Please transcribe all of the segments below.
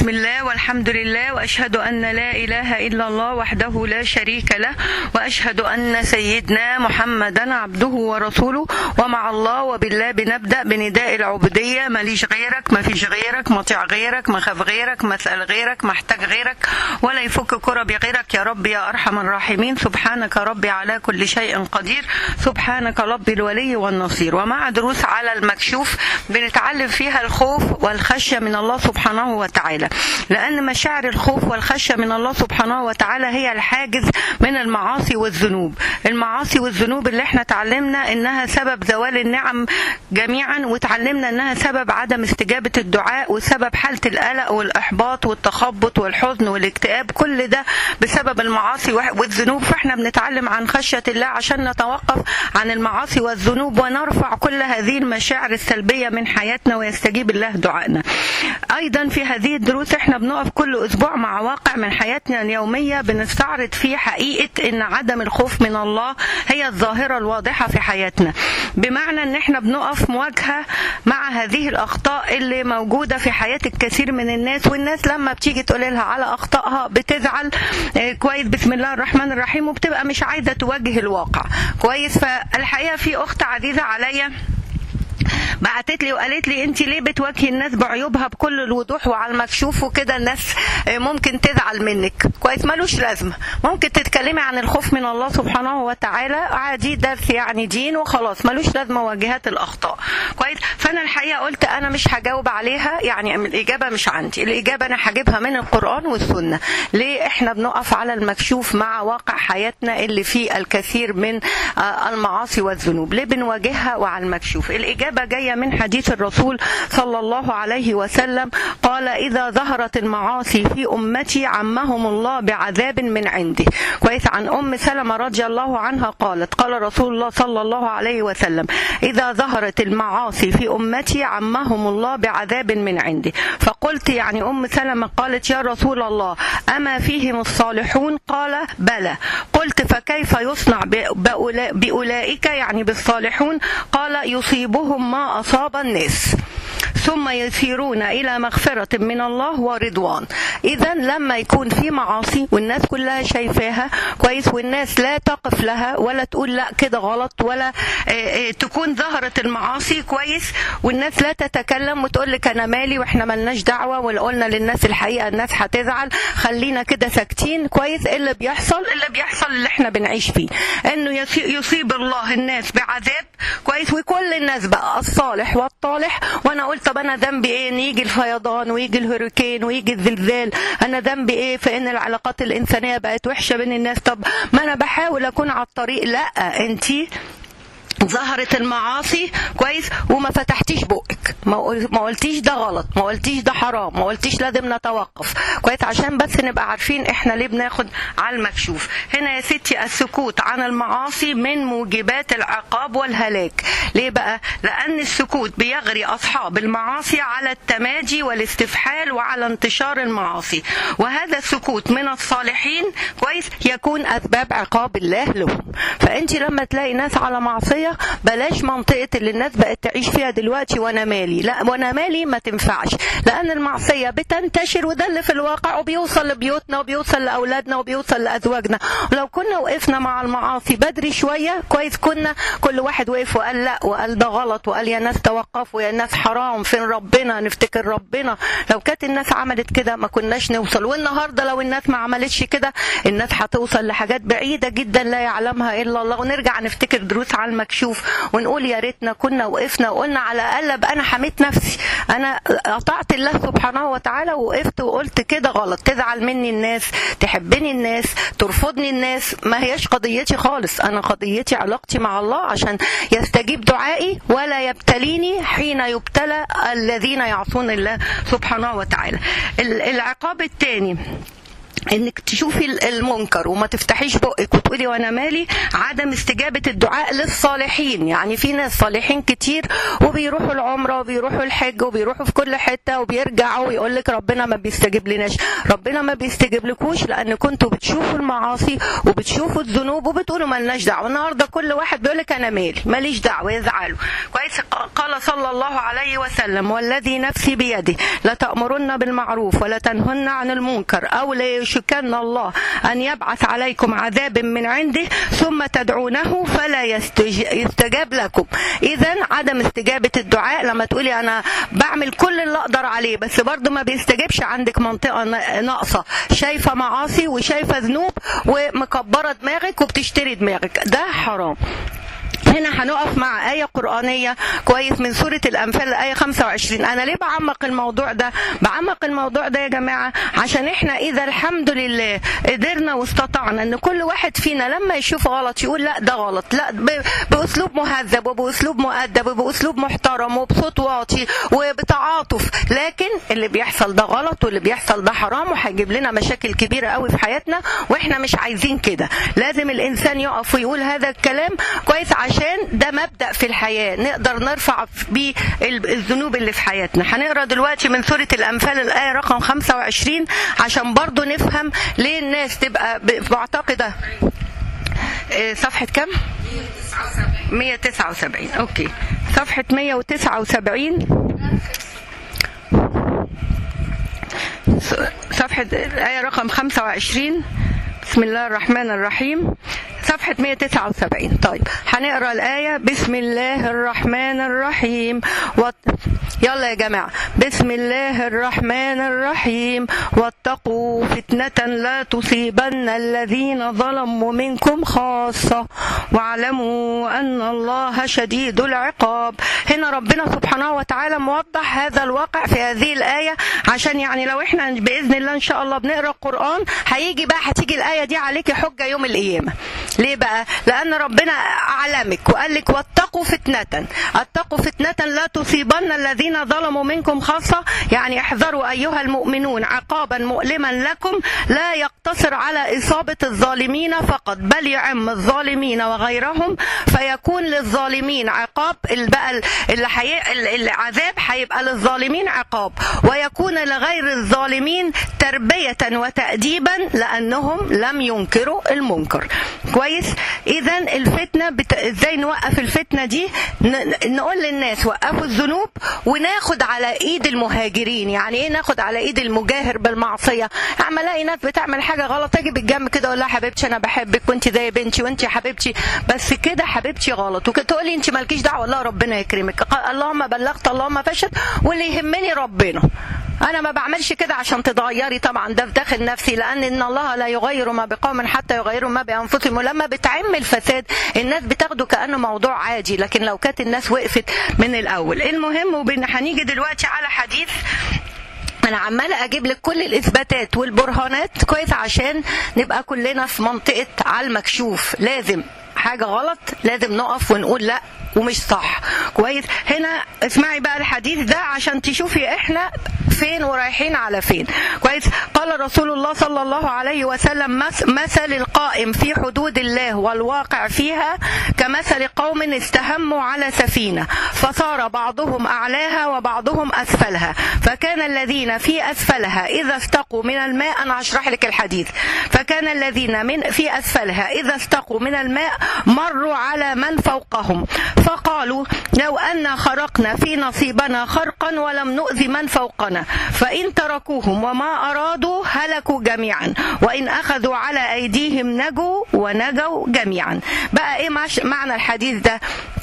بسم الله والحمد لله واشهد ان لا اله الا الله وحده لا شريك له واشهد ان سيدنا محمدا عبده ورسوله ومع الله وبالله بنبدا بنداء العبوديه ماليش غيرك ما فيش غيرك مطيع غيرك ما خاف غيرك ما اسال غيرك محتاج غيرك ولا يفك كربي غيرك يا رب يا ارحم الراحمين سبحانك ربي على كل شيء قدير سبحانك ربي الولي والنصير ومع دروس على المكشوف بنتعلم فيها الخوف والخشيه من الله سبحانه وتعالى لأن مشاعر الخوف والخشية من الله سبحانه وتعالى هي الحاجز من المعاصي والذنوب المعاصي والذنوب اللي احنا تعلمنا انها سبب زوال النعم جميعا وتعلمنا انها سبب عدم استجابة الدعاء وسبب حالة القلق والإحباط والتخبط والحزن والاكتئاب كل ده بسبب المعاصي والذنوب فاحنا بنتعلم عن خشية الله عشان نتوقف عن المعاصي والذنوب ونرفع كل هذه المشاعر السلبية من حياتنا ويستجيب الله دعائنا ايضا في هذه الدروس احنا بنقف كل اسبوع مع واقع من حياتنا اليوميه بنستعرض فيه حقيقه ان عدم الخوف من الله هي الظاهره الواضحه في حياتنا بمعنى ان احنا بنقف مواجهه مع هذه الاخطاء اللي موجوده في حياه الكثير من الناس والناس لما بتيجي تقول لها على اخطائها بتزعل اه كويس بسم الله الرحمن الرحيم وبتبقى مش عايزه تواجه الواقع كويس فالحقيقه في اخت عزيزه عليا بعتت لي وقالت لي انت ليه بتواجهي الناس بعيوبها بكل الوضوح وعلى المكشوف وكده الناس ممكن تزعل منك كويس ملوش لازمه ممكن تتكلمي عن الخوف من الله سبحانه وتعالى عادي درس يعني دين وخلاص ملوش لازمه واجهات الاخطاء كويس فانا الحقيقه قلت انا مش هجاوب عليها يعني الاجابه مش عندي الاجابه انا هجيبها من القران والسنه ليه احنا بنقف على المكشوف مع واقع حياتنا اللي فيه الكثير من المعاصي والذنوب ليه بنواجهها وعلى المكشوف الاجابه جايه من حديث الرسول صلى الله عليه وسلم قال إذا ظهرت المعاصي في أمتي عمهم الله بعذاب من عنده كويس عن أم سلمة رضي الله عنها قالت قال رسول الله صلى الله عليه وسلم إذا ظهرت المعاصي في أمتي عمهم الله بعذاب من عنده فقلت يعني أم سلمة قالت يا رسول الله أما فيهم الصالحون قال بلى قلت فكيف يصنع بأولئك يعني بالصالحون قال يصيبهم ما أصاب الناس ثم يسيرون إلى مغفرة من الله ورضوان إذا لما يكون في معاصي والناس كلها شايفاها كويس والناس لا تقف لها ولا تقول لا كده غلط ولا تكون ظهرت المعاصي كويس والناس لا تتكلم وتقول لك أنا مالي وإحنا ملناش دعوة وقلنا للناس الحقيقة الناس هتزعل خلينا كده ساكتين كويس اللي بيحصل اللي بيحصل اللي إحنا بنعيش فيه إنه يصيب الله الناس بعذاب كويس وكل الناس بقى الصالح والطالح وأنا قلت طب انا ذنبي ايه ان يجي الفيضان ويجي الهوريكين ويجي الزلزال انا ذنبي ايه في ان العلاقات الانسانيه بقت وحشه بين الناس طب ما انا بحاول اكون على الطريق لا انتي ظهرت المعاصي كويس وما فتحتيش بقك ما قلتيش ده غلط ما قلتيش ده حرام ما قلتيش لازم نتوقف كويس عشان بس نبقى عارفين احنا ليه بناخد على المكشوف هنا يا ستي السكوت عن المعاصي من موجبات العقاب والهلاك ليه بقى لان السكوت بيغري اصحاب المعاصي على التمادي والاستفحال وعلى انتشار المعاصي وهذا السكوت من الصالحين كويس يكون اسباب عقاب الله لهم فانت لما تلاقي ناس على معصيه بلاش منطقة اللي الناس بقت تعيش فيها دلوقتي وانا مالي لا وانا مالي ما تنفعش لان المعصية بتنتشر وده اللي في الواقع وبيوصل لبيوتنا وبيوصل لاولادنا وبيوصل لازواجنا ولو كنا وقفنا مع المعاصي بدري شوية كويس كنا كل واحد وقف وقال لا وقال ده غلط وقال يا ناس توقفوا يا ناس حرام فين ربنا نفتكر ربنا لو كانت الناس عملت كده ما كناش نوصل والنهارده لو الناس ما عملتش كده الناس هتوصل لحاجات بعيدة جدا لا يعلمها الا الله ونرجع نفتكر دروس على المكشوف نشوف ونقول يا ريتنا كنا وقفنا وقلنا على الاقل ابقى انا حميت نفسي انا قطعت الله سبحانه وتعالى ووقفت وقلت كده غلط تزعل مني الناس تحبني الناس ترفضني الناس ما هياش قضيتي خالص انا قضيتي علاقتي مع الله عشان يستجيب دعائي ولا يبتليني حين يبتلى الذين يعصون الله سبحانه وتعالى العقاب الثاني انك تشوفي ال- المنكر وما تفتحيش بقك وتقولي وانا مالي عدم استجابه الدعاء للصالحين يعني في ناس صالحين كتير وبيروحوا العمره وبيروحوا الحج وبيروحوا في كل حته وبيرجعوا ويقول لك ربنا ما بيستجيب لناش ربنا ما بيستجيب لكوش لان كنتوا بتشوفوا المعاصي وبتشوفوا الذنوب وبتقولوا مالناش دعوه النهارده كل واحد بيقول لك انا مالي ماليش دعوه يزعلوا كويس قال صلى الله عليه وسلم والذي نفسي بيده لتأمرن بالمعروف ولا تنهن عن المنكر أو ليشكن الله أن يبعث عليكم عذاب من عنده ثم تدعونه فلا يستج- يستجاب لكم إذا عدم استجابة الدعاء لما تقولي أنا بعمل كل اللي أقدر عليه بس برضه ما بيستجيبش عندك منطقة ن- ناقصة شايفة معاصي وشايفة ذنوب ومكبرة دماغك وبتشتري دماغك ده حرام هنا هنقف مع آية قرآنية كويس من سورة الأنفال آية 25 أنا ليه بعمق الموضوع ده بعمق الموضوع ده يا جماعة عشان إحنا إذا الحمد لله قدرنا واستطعنا إن كل واحد فينا لما يشوف غلط يقول لا ده غلط لا ب- بأسلوب مهذب وبأسلوب مؤدب وبأسلوب محترم وبصوت واطي وبتعاطف لكن اللي بيحصل ده غلط واللي بيحصل ده حرام وهيجيب لنا مشاكل كبيرة قوي في حياتنا وإحنا مش عايزين كده لازم الإنسان يقف ويقول هذا الكلام كويس عشان ده مبدأ في الحياة نقدر نرفع بيه ال- الذنوب اللي في حياتنا هنقرا دلوقتي من سورة الأنفال الآية رقم 25 عشان برضو نفهم ليه الناس تبقى ب- معتقدة آه، صفحة كم؟ 179 اوكي صفحة 179 صفحة الآية رقم 25 بسم الله الرحمن الرحيم صفحة 179 طيب هنقرا الآية بسم الله الرحمن الرحيم وات... يلا يا جماعة بسم الله الرحمن الرحيم واتقوا فتنة لا تصيبن الذين ظلموا منكم خاصة واعلموا أن الله شديد العقاب هنا ربنا سبحانه وتعالى موضح هذا الواقع في هذه الآية عشان يعني لو احنا بإذن الله إن شاء الله بنقرأ القرآن هيجي بقى هتيجي الآية دي عليكي حجة يوم القيامة ليه بقى لأن ربنا أعلمك وقال لك واتقوا فتنة اتقوا فتنة لا تصيبن الذين ظلموا منكم خاصة يعني احذروا أيها المؤمنون عقابا مؤلما لكم لا يقتصر على إصابة الظالمين فقط بل يعم الظالمين وغيرهم فيكون للظالمين عقاب ال- بقى ال- اللي حي... ال- العذاب هيبقى للظالمين عقاب ويكون لغير الظالمين تربية وتأديبا لأنهم لم ينكروا المنكر كويس إذا الفتنة بت... إزاي نوقف الفتنة دي ن... نقول للناس وقفوا الذنوب وناخد على إيد المهاجرين يعني إيه ناخد على إيد المجاهر بالمعصية أما ألاقي ناس بتعمل حاجة غلط أجي بالجنب كده أقول لها حبيبتي أنا بحبك وأنت زي بنتي وأنت يا حبيبتي بس كده حبيبتي غلط وكده تقولي أنت مالكيش دعوة والله ربنا يكرمك قال اللهم بلغت اللهم فشل واللي يهمني ربنا انا ما بعملش كده عشان تتغيري طبعا ده في داخل نفسي لان ان الله لا يغير ما بقوم حتى يغيروا ما بانفسهم ولما بتعم الفساد الناس بتاخده كانه موضوع عادي لكن لو كانت الناس وقفت من الاول المهم وبن هنيجي دلوقتي على حديث انا عماله اجيب لك كل الاثباتات والبرهانات كويس عشان نبقى كلنا في منطقه على المكشوف لازم حاجه غلط لازم نقف ونقول لا ومش صح كويس هنا اسمعي بقى الحديث ده عشان تشوفي احنا فين ورايحين على فين كويس قال رسول الله صلى الله عليه وسلم مس- مثل القائم في حدود الله والواقع فيها كمثل قوم استهموا على سفينة فصار بعضهم أعلاها وبعضهم أسفلها فكان الذين في أسفلها إذا استقوا من الماء أنا هشرح لك الحديث فكان الذين من في أسفلها إذا استقوا من الماء مروا على من فوقهم فقالوا لو أن خرقنا في نصيبنا خرقا ولم نؤذي من فوقنا فإن تركوهم وما أرادوا هلكوا جميعا وإن أخذوا على أيديهم نجوا ونجوا جميعا بقى إيه مش- معنى الحديث ده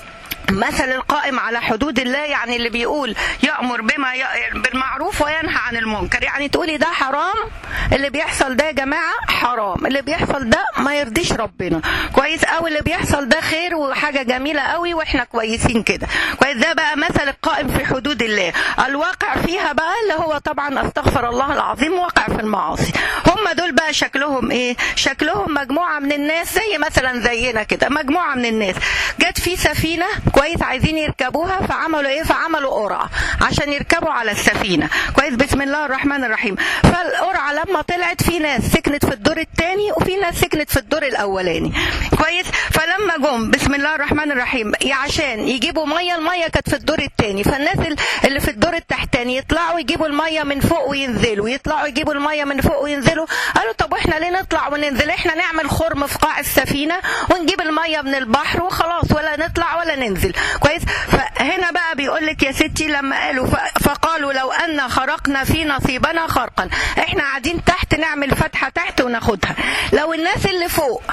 مثل القائم على حدود الله يعني اللي بيقول يأمر بما ي... بالمعروف وينهى عن المنكر يعني تقولي ده حرام اللي بيحصل ده يا جماعة حرام اللي بيحصل ده ما يرضيش ربنا كويس قوي اللي بيحصل ده خير وحاجة جميلة قوي واحنا كويسين كده كويس ده بقى مثل القائم في حدود الله الواقع فيها بقى اللي هو طبعا استغفر الله العظيم واقع في المعاصي هم دول بقى شكلهم ايه شكلهم مجموعة من الناس زي مثلا زينا كده مجموعة من الناس جت في سفينة كويس كويس عايزين يركبوها فعملوا ايه فعملوا قرعه عشان يركبوا على السفينه كويس بسم الله الرحمن الرحيم فالقرعه لما طلعت في ناس سكنت في الدور الثاني وفي ناس سكنت في الدور الاولاني كويس فلما جم بسم الله الرحمن الرحيم عشان يجيبوا ميه الميه كانت في الدور الثاني فالناس اللي في الدور التحتاني يطلعوا يجيبوا الميه من فوق وينزلوا يطلعوا يجيبوا الميه من فوق وينزلوا قالوا طب واحنا ليه نطلع وننزل احنا نعمل خرم في قاع السفينه ونجيب الميه من البحر وخلاص ولا نطلع ولا ننزل كويس فهنا بقى بيقول لك يا ستي لما قالوا فقالوا لو ان خرقنا في نصيبنا خرقا احنا قاعدين تحت نعمل فتحه تحت وناخدها لو الناس اللي فوق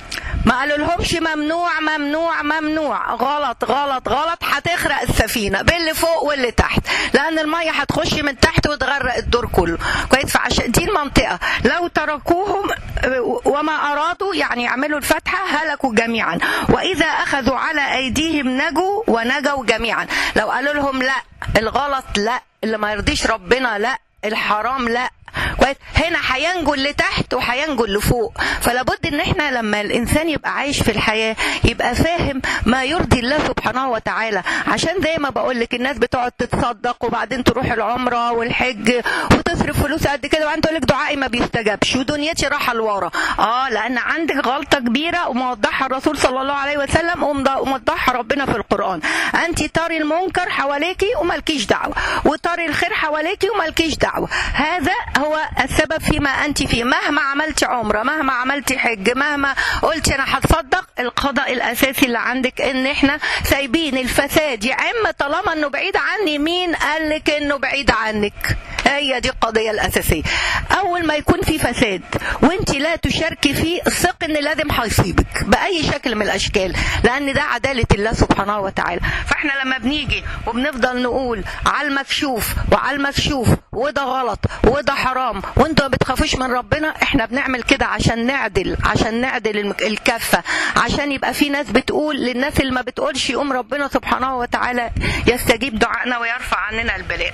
ما قالوا لهمش ممنوع ممنوع ممنوع غلط غلط غلط هتغرق السفينه باللي فوق واللي تحت لان الميه هتخش من تحت وتغرق الدور كله كويس فعشان دي المنطقه لو تركوهم وما ارادوا يعني يعملوا الفتحه هلكوا جميعا واذا اخذوا على ايديهم نجوا ونجوا جميعا لو قالوا لهم لا الغلط لا اللي ما يرضيش ربنا لا الحرام لا كويس هنا هينجو اللي تحت وهينجو اللي فوق فلا بد ان احنا لما الانسان يبقى عايش في الحياه يبقى فاهم ما يرضي الله سبحانه وتعالى عشان زي ما بقول لك الناس بتقعد تتصدق وبعدين تروح العمره والحج وتصرف فلوس قد كده وبعدين تقول لك دعائي ما بيستجابش ودنيتي رايحه لورا اه لان عندك غلطه كبيره وموضحها الرسول صلى الله عليه وسلم وموضحها ربنا في القران انت تري المنكر حواليكي ومالكيش دعوه وتري الخير حواليكي ومالكيش دعوه هذا هو السبب فيما انت فيه مهما عملتي عمره مهما عملتي حج مهما قلتي انا هتصدق القضاء الاساسي اللي عندك ان احنا سايبين الفساد يعم طالما انه بعيد عني مين قال لك انه بعيد عنك هي دي القضيه الاساسيه اول ما يكون في فساد وانت لا تشاركي فيه ثق ان لازم هيصيبك باي شكل من الاشكال لان ده عداله الله سبحانه وتعالى فاحنا لما بنيجي وبنفضل نقول على المكشوف وعلى المكشوف وده غلط وده حرام وانتوا ما بتخافوش من ربنا احنا بنعمل كده عشان نعدل عشان نعدل الكفه عشان يبقى في ناس بتقول للناس اللي ما بتقولش يقوم ربنا سبحانه وتعالى يستجيب دعائنا ويرفع عننا البلاء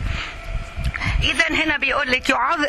اذا هنا بيقول لك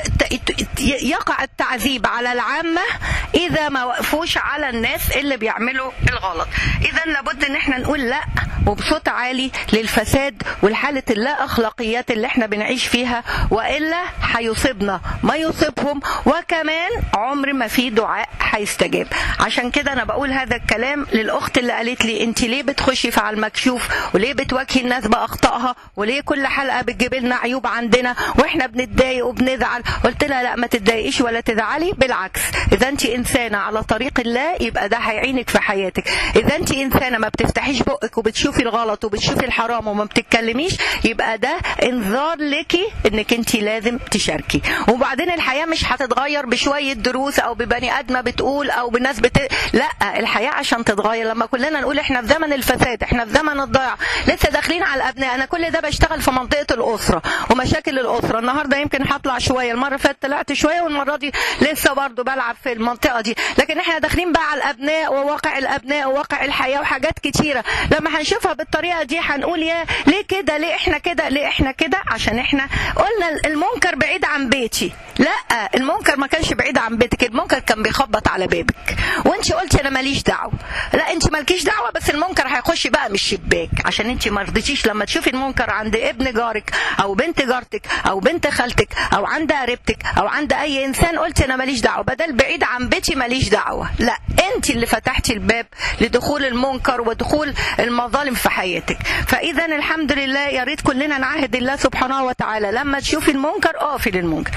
يقع التعذيب على العامه اذا ما وقفوش على الناس اللي بيعملوا الغلط اذا لابد ان احنا نقول لا وبصوت عالي للفساد والحالة اللا أخلاقيات اللي احنا بنعيش فيها وإلا هيصيبنا ما يصيبهم وكمان عمر ما في دعاء هيستجاب عشان كده أنا بقول هذا الكلام للأخت اللي قالت لي أنت ليه بتخشي في على المكشوف وليه بتواجهي الناس بأخطائها وليه كل حلقة بتجيب لنا عيوب عندنا واحنا بنتضايق وبنزعل قلت لها لا ما تتضايقيش ولا تزعلي بالعكس إذا أنت إنسانة على طريق الله يبقى ده هيعينك في حياتك إذا أنت إنسانة ما بتفتحيش بقك وبتشوفي بتشوفي الغلط وبتشوفي الحرام وما بتتكلميش يبقى ده انذار ليكي انك انت لازم تشاركي وبعدين الحياه مش هتتغير بشويه دروس او ببني ادمه بتقول او بناس بت... لا الحياه عشان تتغير لما كلنا نقول احنا في زمن الفساد احنا في زمن الضياع لسه داخلين على الابناء انا كل ده بشتغل في منطقه الاسره ومشاكل الاسره النهارده يمكن هطلع شويه المره اللي فاتت طلعت شويه والمره دي لسه برضه بلعب في المنطقه دي لكن احنا داخلين بقى على الابناء وواقع الابناء وواقع الحياه وحاجات كتيره لما هنشوفها بالطريقه دي هنقول يا ليه كده ليه احنا كده ليه احنا كده عشان احنا قلنا المنكر بعيد عن بيتي لا المنكر ما كانش بعيد عن بيتك المنكر كان بيخبط على بابك وانت قلتي انا ماليش دعوه لا انت مالكيش دعوه بس المنكر هيخش بقى من الشباك عشان انت ما رضيتيش لما تشوفي المنكر عند ابن جارك او بنت جارتك او بنت خالتك او عند قريبتك او عند اي انسان قلتي انا ماليش دعوه بدل بعيد عن بيتي ماليش دعوه لا انت اللي فتحتي الباب لدخول المنكر ودخول المظالم في حياتك فاذا الحمد لله يا ريت كلنا نعاهد الله سبحانه وتعالى لما تشوفي المنكر اقفي للمنكر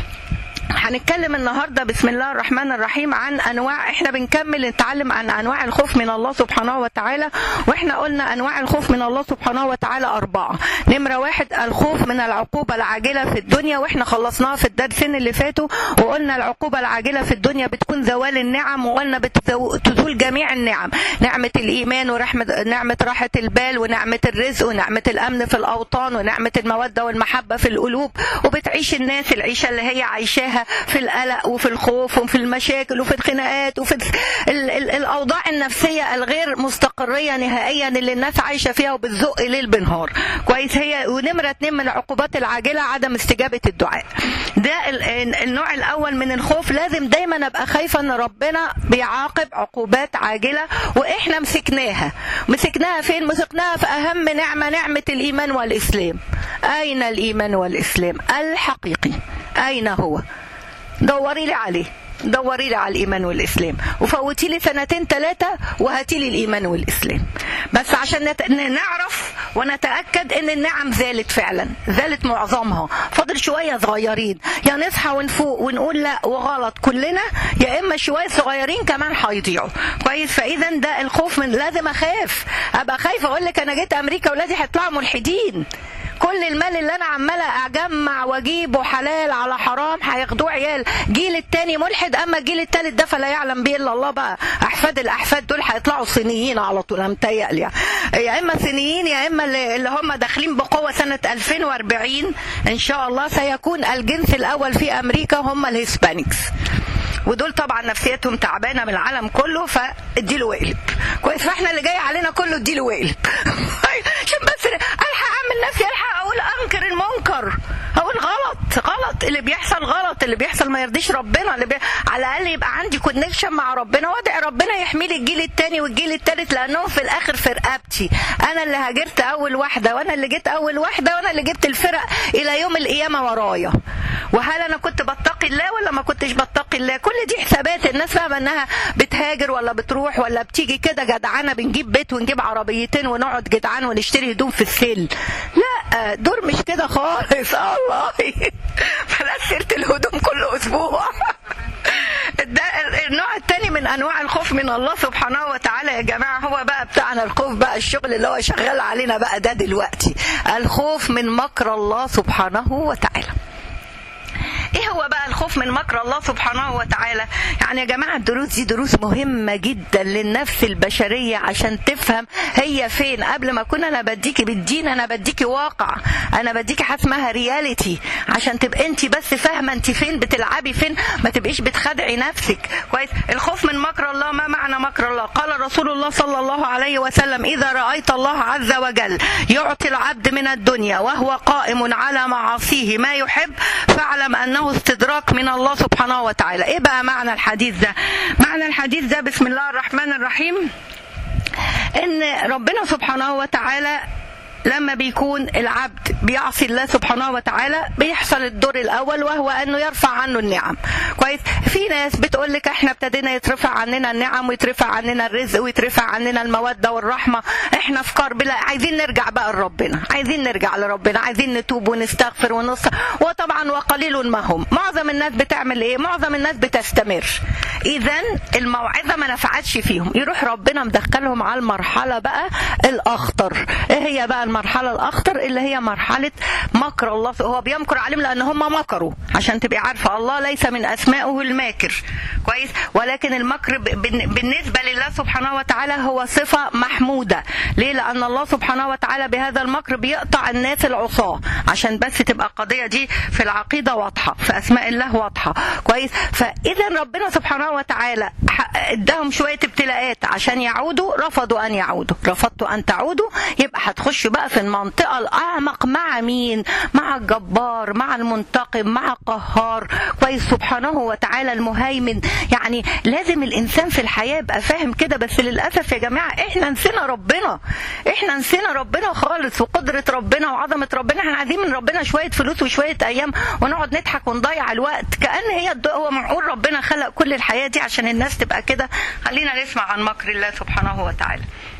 هنتكلم النهارده بسم الله الرحمن الرحيم عن انواع احنا بنكمل نتعلم عن انواع الخوف من الله سبحانه وتعالى واحنا قلنا انواع الخوف من الله سبحانه وتعالى اربعه نمره واحد الخوف من العقوبه العاجله في الدنيا واحنا خلصناها في الدرسين اللي فاتوا وقلنا العقوبه العاجله في الدنيا بتكون زوال النعم وقلنا بتزول جميع النعم نعمه الايمان ورحمه نعمه راحه البال ونعمه الرزق ونعمه الامن في الاوطان ونعمه الموده والمحبه في القلوب وبتعيش الناس العيشه اللي هي عايشاها في القلق وفي الخوف وفي المشاكل وفي الخناقات وفي ال ال الاوضاع النفسيه الغير مستقريه نهائيا اللي الناس عايشه فيها وبتزق ليل بنهار كويس هي ونمره اتنين من العقوبات العاجله عدم استجابه الدعاء ده ال- النوع الاول من الخوف لازم دايما ابقى خايفه ان ربنا بيعاقب عقوبات عاجله واحنا مسكناها مسكناها فين مسكناها في اهم نعمه نعمه الايمان والاسلام اين الايمان والاسلام الحقيقي اين هو دوري لي عليه دوري لي على الايمان والاسلام وفوتي لي سنتين ثلاثه وهاتي لي الايمان والاسلام بس عشان نت... ن- نعرف ونتاكد ان النعم زالت فعلا زالت معظمها فاضل شويه صغيرين يا نصحى ونفوق ونقول لا وغلط كلنا يا اما شويه صغيرين كمان هيضيعوا كويس فاذا ده الخوف من لازم اخاف ابقى خايفه اقول لك انا جيت امريكا ولادي هيطلعوا ملحدين كل المال اللي انا عماله اجمع واجيبه حلال على حرام هياخدوه عيال جيل التاني ملحد اما الجيل التالت ده فلا يعلم به الا الله بقى احفاد الاحفاد دول هيطلعوا صينيين على طول انا متهيألي يعني. يا اما صينيين يا اما اللي اللي هم داخلين بقوه سنه 2040 ان شاء الله سيكون الجنس الاول في امريكا هم الهسبانيكس ودول طبعا نفسيتهم تعبانه من العالم كله فاديله وقلب كويس فاحنا اللي جاي علينا كله اديله وقلب عشان بس الحق اعمل نفسي الحق اقول انكر المنكر اقول غلط غلط اللي بيحصل غلط اللي بيحصل ما يرضيش ربنا اللي بي... على الاقل يبقى عندي كونكشن مع ربنا وادعي ربنا يحمي لي الجيل الثاني والجيل الثالث لانهم في الاخر في رقبتي انا اللي هاجرت اول واحده وانا اللي جيت اول واحده وانا اللي جبت الفرق الى يوم القيامه ورايا وهل انا كنت بتقي الله ولا ما كنتش بتقي الله كل دي حسابات الناس فاهمه انها بتهاجر ولا بتروح ولا بتيجي كده جدعانه بنجيب بيت ونجيب عربيتين ونقعد جدعان ونشتري هدوم في السيل لا دول مش كده خالص الله بلاش سيره الهدوم كل اسبوع ده النوع الثاني من انواع الخوف من الله سبحانه وتعالى يا جماعه هو بقى بتاعنا الخوف بقى الشغل اللي هو شغال علينا بقى ده دلوقتي الخوف من مكر الله سبحانه وتعالى ايه هو بقى الخوف من مكر الله سبحانه وتعالى يعني يا جماعه الدروس دي دروس مهمه جدا للنفس البشريه عشان تفهم هي فين قبل ما اكون انا بديكي بالدين انا بديكي واقع انا بديكي حاجه اسمها رياليتي عشان تبقى انت بس فاهمه انت فين بتلعبي فين ما تبقيش بتخدعي نفسك كويس الخوف من مكر الله ما معنى مكر الله قال رسول الله صلى الله عليه وسلم اذا رايت الله عز وجل يعطي العبد من الدنيا وهو قائم على معاصيه ما يحب فاعلم انه استدراك من الله سبحانه وتعالى ايه بقى معنى الحديث ده معنى الحديث ده بسم الله الرحمن الرحيم ان ربنا سبحانه وتعالى لما بيكون العبد بيعصي الله سبحانه وتعالى بيحصل الدور الاول وهو انه يرفع عنه النعم كويس في ناس بتقول لك احنا ابتدينا يترفع عننا النعم ويترفع عننا الرزق ويترفع عننا الموده والرحمه احنا في كرب لا عايزين نرجع بقى لربنا عايزين نرجع لربنا عايزين نتوب ونستغفر ونص وطبعا وقليل ما هم معظم الناس بتعمل ايه معظم الناس بتستمر اذا الموعظه ما نفعتش فيهم يروح ربنا مدخلهم على المرحله بقى الاخطر ايه هي بقى المرحله الاخطر اللي هي مرحله مكر الله هو بيمكر عليهم لان هم مكروا عشان تبقي عارفه الله ليس من اسمائه الماكر كويس ولكن المكر بالنسبه لله سبحانه وتعالى هو صفه محموده ليه لان الله سبحانه وتعالى بهذا المكر بيقطع الناس العصاه عشان بس تبقى القضيه دي في العقيده واضحه في اسماء الله واضحه كويس فاذا ربنا سبحانه وتعالى اداهم شويه ابتلاءات عشان يعودوا رفضوا ان يعودوا رفضتوا ان تعودوا يبقى هتخشوا بقى في المنطقه الاعمق مع مين مع الجبار مع المنتقم مع القهار كويس سبحانه وتعالى المهيمن يعني لازم الانسان في الحياه يبقى فاهم كده بس للاسف يا جماعه احنا نسينا ربنا احنا نسينا ربنا خالص وقدره ربنا وعظمه ربنا احنا عايزين من ربنا شويه فلوس وشويه ايام ونقعد نضحك ونضيع الوقت كان هي هو معقول ربنا خلق كل الحياه دي عشان الناس تبقى كده خلينا نسمع عن مكر الله سبحانه وتعالى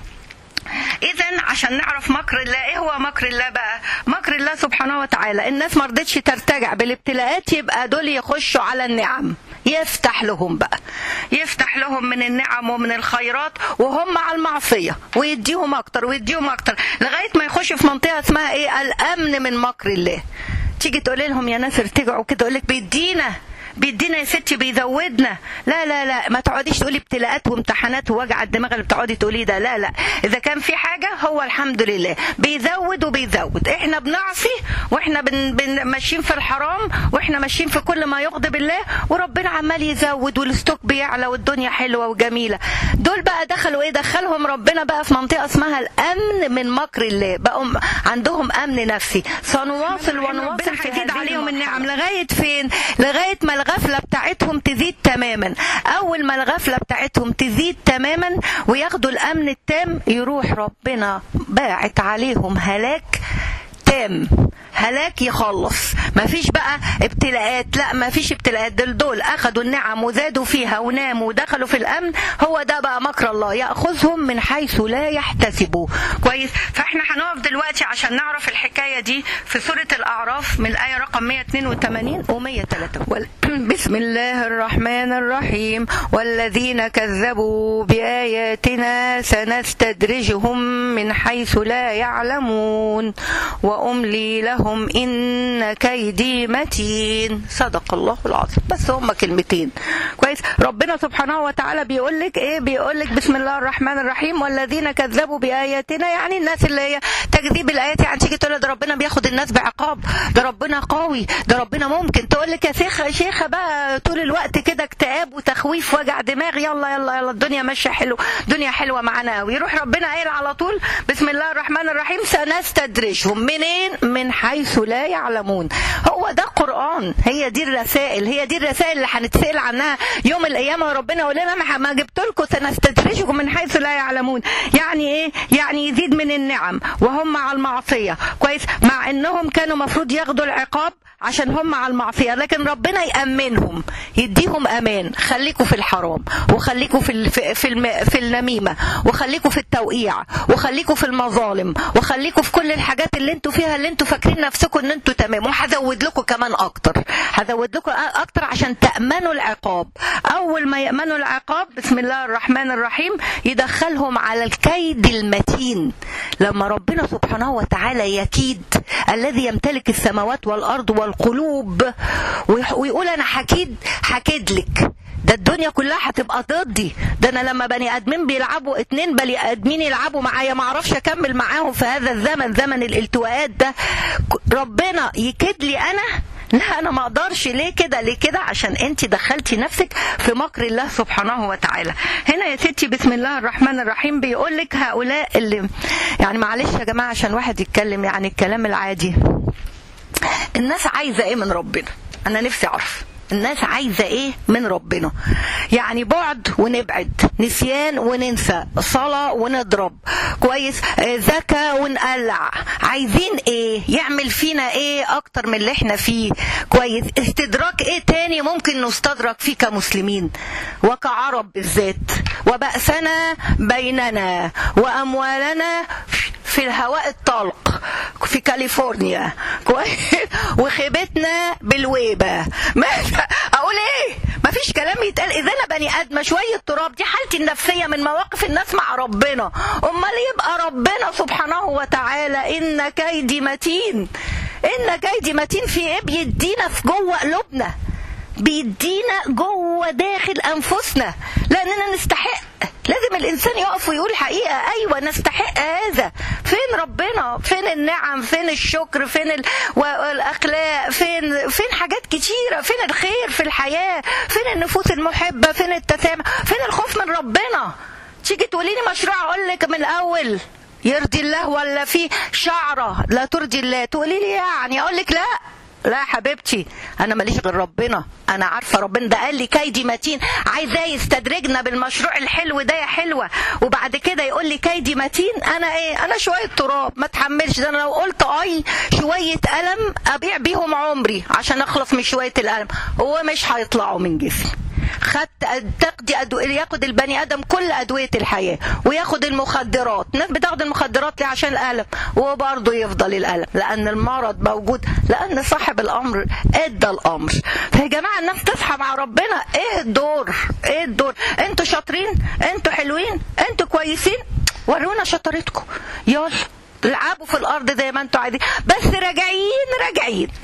اذا عشان نعرف مكر الله ايه هو مكر الله بقى مكر الله سبحانه وتعالى الناس ما رضتش ترتجع بالابتلاءات يبقى دول يخشوا على النعم يفتح لهم بقى يفتح لهم من النعم ومن الخيرات وهم على المعصيه ويديهم اكتر ويديهم اكتر لغايه ما يخشوا في منطقه اسمها ايه الامن من مكر الله تيجي تقول لهم يا ناس ارتجعوا كده يقول لك بيدينا بيدينا يا ستي بيزودنا لا لا لا ما تقعديش تقولي ابتلاءات وامتحانات ووجع الدماغ اللي بتقعدي تقوليه ده لا لا اذا كان في حاجه هو الحمد لله بيزود وبيزود احنا بنعصي واحنا بن بن ماشيين في الحرام واحنا ماشيين في كل ما يغضب الله وربنا عمال يزود والستوك بيعلى والدنيا حلوه وجميله دول بقى دخلوا ايه دخلهم ربنا بقى في منطقه اسمها الامن من مكر الله بقوا عندهم امن نفسي سنواصل ونواصل في هذه عليهم النعم لغايه فين لغايه ما الغفله بتاعتهم تزيد تماما اول ما الغفله بتاعتهم تزيد تماما وياخدوا الامن التام يروح ربنا باعت عليهم هلاك تام هلاك يخلص مفيش بقى ابتلاءات لا مفيش ابتلاءات دول دول اخدوا النعم وزادوا فيها وناموا ودخلوا في الامن هو ده بقى مكر الله ياخذهم من حيث لا يحتسبوا كويس فاحنا هنقف دلوقتي عشان نعرف الحكايه دي في سوره الاعراف من الايه رقم 182 و 103 بسم الله الرحمن الرحيم والذين كذبوا باياتنا سنستدرجهم من حيث لا يعلمون واملي لهم لهم إن كيدي متين صدق الله العظيم بس هما كلمتين كويس ربنا سبحانه وتعالى بيقول لك ايه بيقول لك بسم الله الرحمن الرحيم والذين كذبوا بآياتنا يعني الناس اللي هي تكذيب الآيات يعني تيجي تقول ده ربنا بياخد الناس بعقاب ده ربنا قوي ده ربنا ممكن تقول لك يا شيخه شيخه بقى طول الوقت كده اكتئاب وتخويف وجع دماغ يلا يلا يلا الدنيا ماشيه حلو الدنيا حلوه معانا قوي يروح ربنا قايل على طول بسم الله الرحمن الرحيم سنستدرجهم منين من حيث لا يعلمون هو ده قرآن هي دي الرسائل هي دي الرسائل اللي هنتسأل عنها يوم القيامة وربنا يقول لنا ما جبت لكم سنستدرجكم من حيث لا يعلمون يعني ايه يعني يزيد من النعم وهم على المعصية كويس مع انهم كانوا مفروض ياخدوا العقاب عشان هم على المعصيه لكن ربنا يامنهم يديهم امان خليكوا في الحرام وخليكوا في في الم... في النميمه وخليكوا في التوقيع وخليكوا في المظالم وخليكوا في كل الحاجات اللي انتوا فيها اللي انتوا فاكرين نفسكم ان انتوا تمام وهزود لكم كمان اكتر هزود لكم اكتر عشان تامنوا العقاب اول ما يامنوا العقاب بسم الله الرحمن الرحيم يدخلهم على الكيد المتين لما ربنا سبحانه وتعالى يكيد الذي يمتلك السماوات والارض والقلوب ويقول انا حكيد حكيد لك ده الدنيا كلها هتبقى ضدي ده انا لما بني ادمين بيلعبوا اتنين بني ادمين يلعبوا معايا ما اعرفش اكمل معاهم في هذا الزمن زمن الالتواءات ده ربنا يكيد لي انا لا انا ما اقدرش ليه كده ليه كده عشان انت دخلتي نفسك في مكر الله سبحانه وتعالى هنا يا ستي بسم الله الرحمن الرحيم بيقول لك هؤلاء اللي يعني معلش يا جماعه عشان واحد يتكلم يعني الكلام العادي الناس عايزه ايه من ربنا انا نفسي اعرف الناس عايزة ايه من ربنا يعني بعد ونبعد نسيان وننسى صلاة ونضرب كويس زكاة ونقلع عايزين ايه يعمل فينا ايه اكتر من اللي احنا فيه كويس استدراك ايه تاني ممكن نستدرك فيه كمسلمين وكعرب بالذات وبأسنا بيننا واموالنا في الهواء الطلق في كاليفورنيا كويس وخيبتنا بالويبه اقول ايه مفيش كلام يتقال اذا انا بني ادمه شويه تراب دي حالتي النفسيه من مواقف الناس مع ربنا امال يبقى ربنا سبحانه وتعالى ان كيدي متين ان كيدي متين في ايه بيدينا في جوه قلوبنا بيدينا جوه داخل انفسنا لاننا نستحق لازم الانسان يقف ويقول الحقيقه ايوه نستحق هذا فين ربنا فين النعم فين الشكر فين ال... والاخلاق فين فين حاجات كتيره فين الخير في الحياه فين النفوس المحبه فين التسامح فين الخوف من ربنا تيجي تقولي لي مشروع اقول لك من الاول يرضي الله ولا في شعره لا ترضي الله تقولي لي يعني اقول لك لا لا يا حبيبتي انا ماليش غير ربنا انا عارفه ربنا ده قال لي كيدي متين عايزاه يستدرجنا بالمشروع الحلو ده يا حلوه وبعد كده يقول لي كيدي متين انا ايه انا شويه تراب ما تحملش ده انا لو قلت اي شويه الم ابيع بيهم عمري عشان اخلص من شويه الالم هو مش هيطلعوا من جسمي خدت تقضي أدو... ياخد البني ادم كل ادويه الحياه وياخد المخدرات الناس بتاخد المخدرات ليه عشان الالم وبرضه يفضل الالم لان المرض موجود لان صاحب الامر ادى الامر فيا جماعه الناس تصحى مع ربنا ايه الدور ايه الدور انتوا شاطرين انتوا حلوين انتوا كويسين ورونا شطارتكم يلا العبوا في الارض زي ما انتوا عايزين بس راجعين راجعين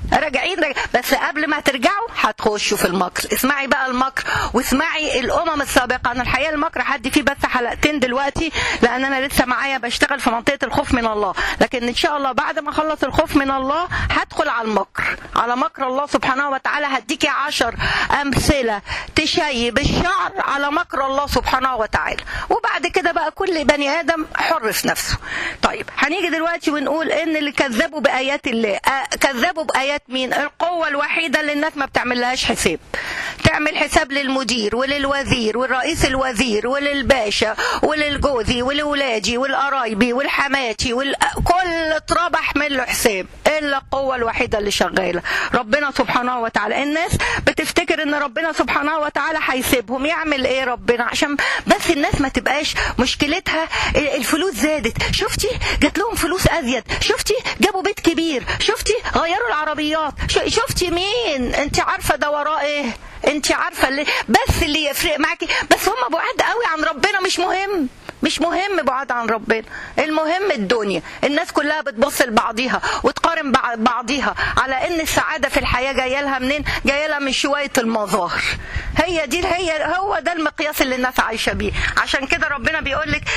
راجعين راجع. بس قبل ما ترجعوا هتخشوا في المكر اسمعي بقى المكر واسمعي الامم السابقه انا الحقيقه المكر هدي فيه بس حلقتين دلوقتي لان انا لسه معايا بشتغل في منطقه الخوف من الله لكن ان شاء الله بعد ما اخلص الخوف من الله هدخل على المكر على مكر الله سبحانه وتعالى هديكي عشر امثله تشيب الشعر على مكر الله سبحانه وتعالى وبعد كده بقى كل بني ادم حر في نفسه طيب هنيجي دلوقتي ونقول ان اللي كذبوا بايات الله آه كذبوا بايات مين القوه الوحيده اللي الناس ما بتعملهاش حساب تعمل حساب للمدير وللوزير والرئيس الوزير وللباشا وللجوزي ولولادي والقرايبي والحماتي وال... كل تراب احمل له حساب الا القوه الوحيده اللي شغاله ربنا سبحانه وتعالى الناس بتفتكر ان ربنا سبحانه وتعالى هيسيبهم يعمل ايه ربنا عشان بس الناس ما تبقاش مشكلتها الفلوس زادت شفتي جات لهم فلوس ازيد شفتي جابوا بيت كبير شفتي غيروا العربيات شفتي مين انت عارفه ده وراه ايه انت عارفه اللي بس اللي يفرق معاكي بس هم بعاد قوي عن ربنا مش مهم مش مهم بعاد عن ربنا المهم الدنيا الناس كلها بتبص لبعضيها وتقارن بعضيها على ان السعاده في الحياه جايه لها منين جايه لها من شويه المظاهر هي دي هي هو ده المقياس اللي الناس عايشه بيه عشان كده ربنا بيقول لك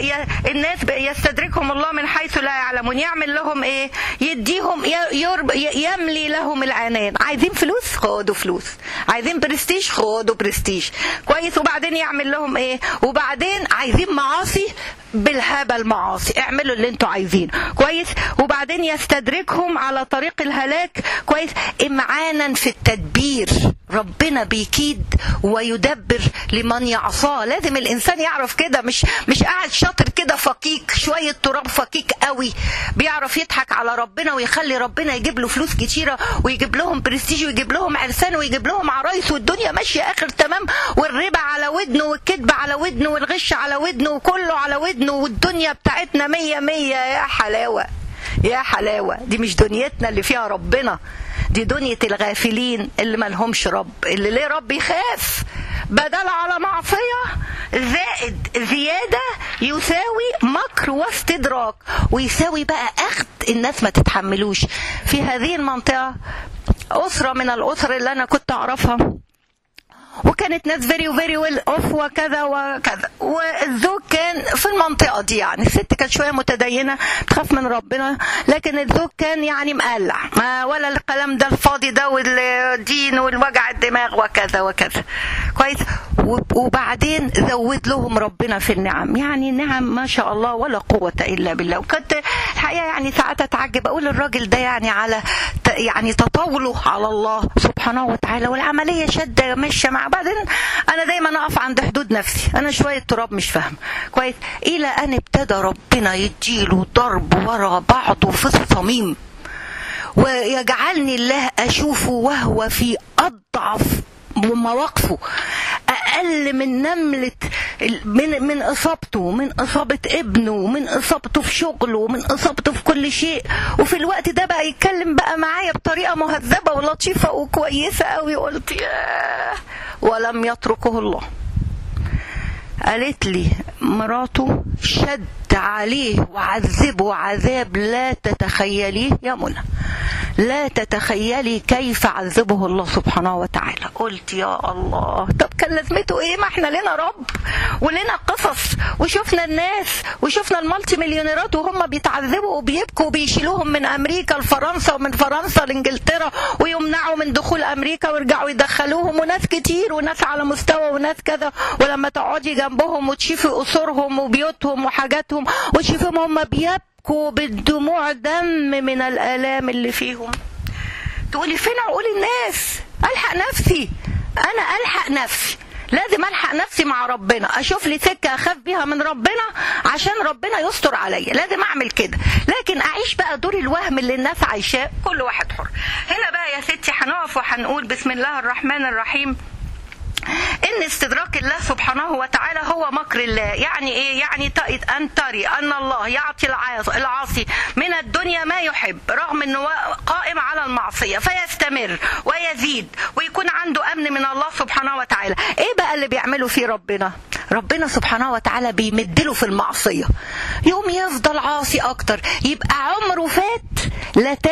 الناس يستدركهم الله من حيث لا يعلمون يعمل لهم ايه يديهم يرب يملي لهم العنان عايزين فلوس خدوا فلوس عايزين برستيج خدوا برستيج كويس وبعدين يعمل لهم ايه وبعدين عايزين معاصي بالهبل معاصي اعملوا اللي انتوا عايزينه كويس وبعدين يستدركهم على طريق الهلاك كويس امعانا في التدبير ربنا بيكيد ويدبر لمن يعصاه لازم الانسان يعرف كده مش مش قاعد شاطر كده فكيك شويه تراب فكيك قوي بيعرف يضحك على ربنا ويخلي ربنا يجيب له فلوس كتيره ويجيب لهم برستيج ويجيب لهم عرسان ويجيب لهم عرايس والدنيا ماشيه اخر تمام والربا على ودنه والكذب على ودنه والغش على ودنه وكله على ودنه والدنيا بتاعتنا مية مية يا حلاوه يا حلاوه دي مش دنيتنا اللي فيها ربنا دي دنيا الغافلين اللي ملهمش رب اللي ليه رب يخاف بدل على معصية زائد زيادة يساوي مكر واستدراك ويساوي بقى أخذ الناس ما تتحملوش في هذه المنطقة أسرة من الأسر اللي أنا كنت أعرفها وكانت ناس فيري فيري ويل اوف وكذا وكذا والزوج كان في المنطقه دي يعني الست كانت شويه متدينه تخاف من ربنا لكن الزوج كان يعني مقلع ما ولا الكلام ده الفاضي ده والدين والوجع الدماغ وكذا وكذا كويس وبعدين زود لهم ربنا في النعم يعني نعم ما شاء الله ولا قوه الا بالله وكنت الحقيقه يعني ساعات اتعجب اقول الراجل ده يعني على يعني تطاوله على الله سبحانه وتعالى والعمليه شده ماشيه مع بعدين انا دايما اقف عند حدود نفسي انا شويه تراب مش فاهم كويس الى ان ابتدى ربنا يديله ضرب ورا بعضه في الصميم ويجعلني الله اشوفه وهو في اضعف مواقفه اقل من نمله من من اصابته من اصابه ابنه من اصابته في شغله من اصابته في كل شيء وفي الوقت ده بقى يتكلم بقى معايا بطريقه مهذبه ولطيفه وكويسه قوي قلت ياه ولم يتركه الله قالت لي مراته شد عليه وعذبه عذاب لا تتخيليه يا منى لا تتخيلي كيف عذبه الله سبحانه وتعالى قلت يا الله طب كان لازمته ايه ما احنا لنا رب ولنا قصص وشفنا الناس وشفنا المالتي مليونيرات وهم بيتعذبوا وبيبكوا وبيشيلوهم من امريكا لفرنسا ومن فرنسا لانجلترا ويمنعوا من دخول امريكا ويرجعوا يدخلوهم وناس كتير وناس على مستوى وناس كذا ولما تقعدي جنبهم وتشوفي قصورهم وبيوتهم وحاجاتهم وتشوفيهم هم بيبكوا يبكوا بالدموع دم من الآلام اللي فيهم تقولي فين عقول الناس ألحق نفسي أنا ألحق نفسي لازم الحق نفسي مع ربنا اشوف لي سكه اخاف بيها من ربنا عشان ربنا يستر عليا لازم اعمل كده لكن اعيش بقى دور الوهم اللي الناس عايشاه كل واحد حر هنا بقى يا ستي هنقف وهنقول بسم الله الرحمن الرحيم ان استدراك الله سبحانه وتعالى هو مكر الله يعني ايه يعني ان تري ان الله يعطي العاصي من الدنيا ما يحب رغم انه قائم على المعصيه فيستمر ويزيد ويكون عنده امن من الله سبحانه وتعالى ايه بقى اللي بيعمله فيه ربنا ربنا سبحانه وتعالى بيمدله في المعصيه يوم يفضل عاصي اكتر يبقى عمره فات لا تاب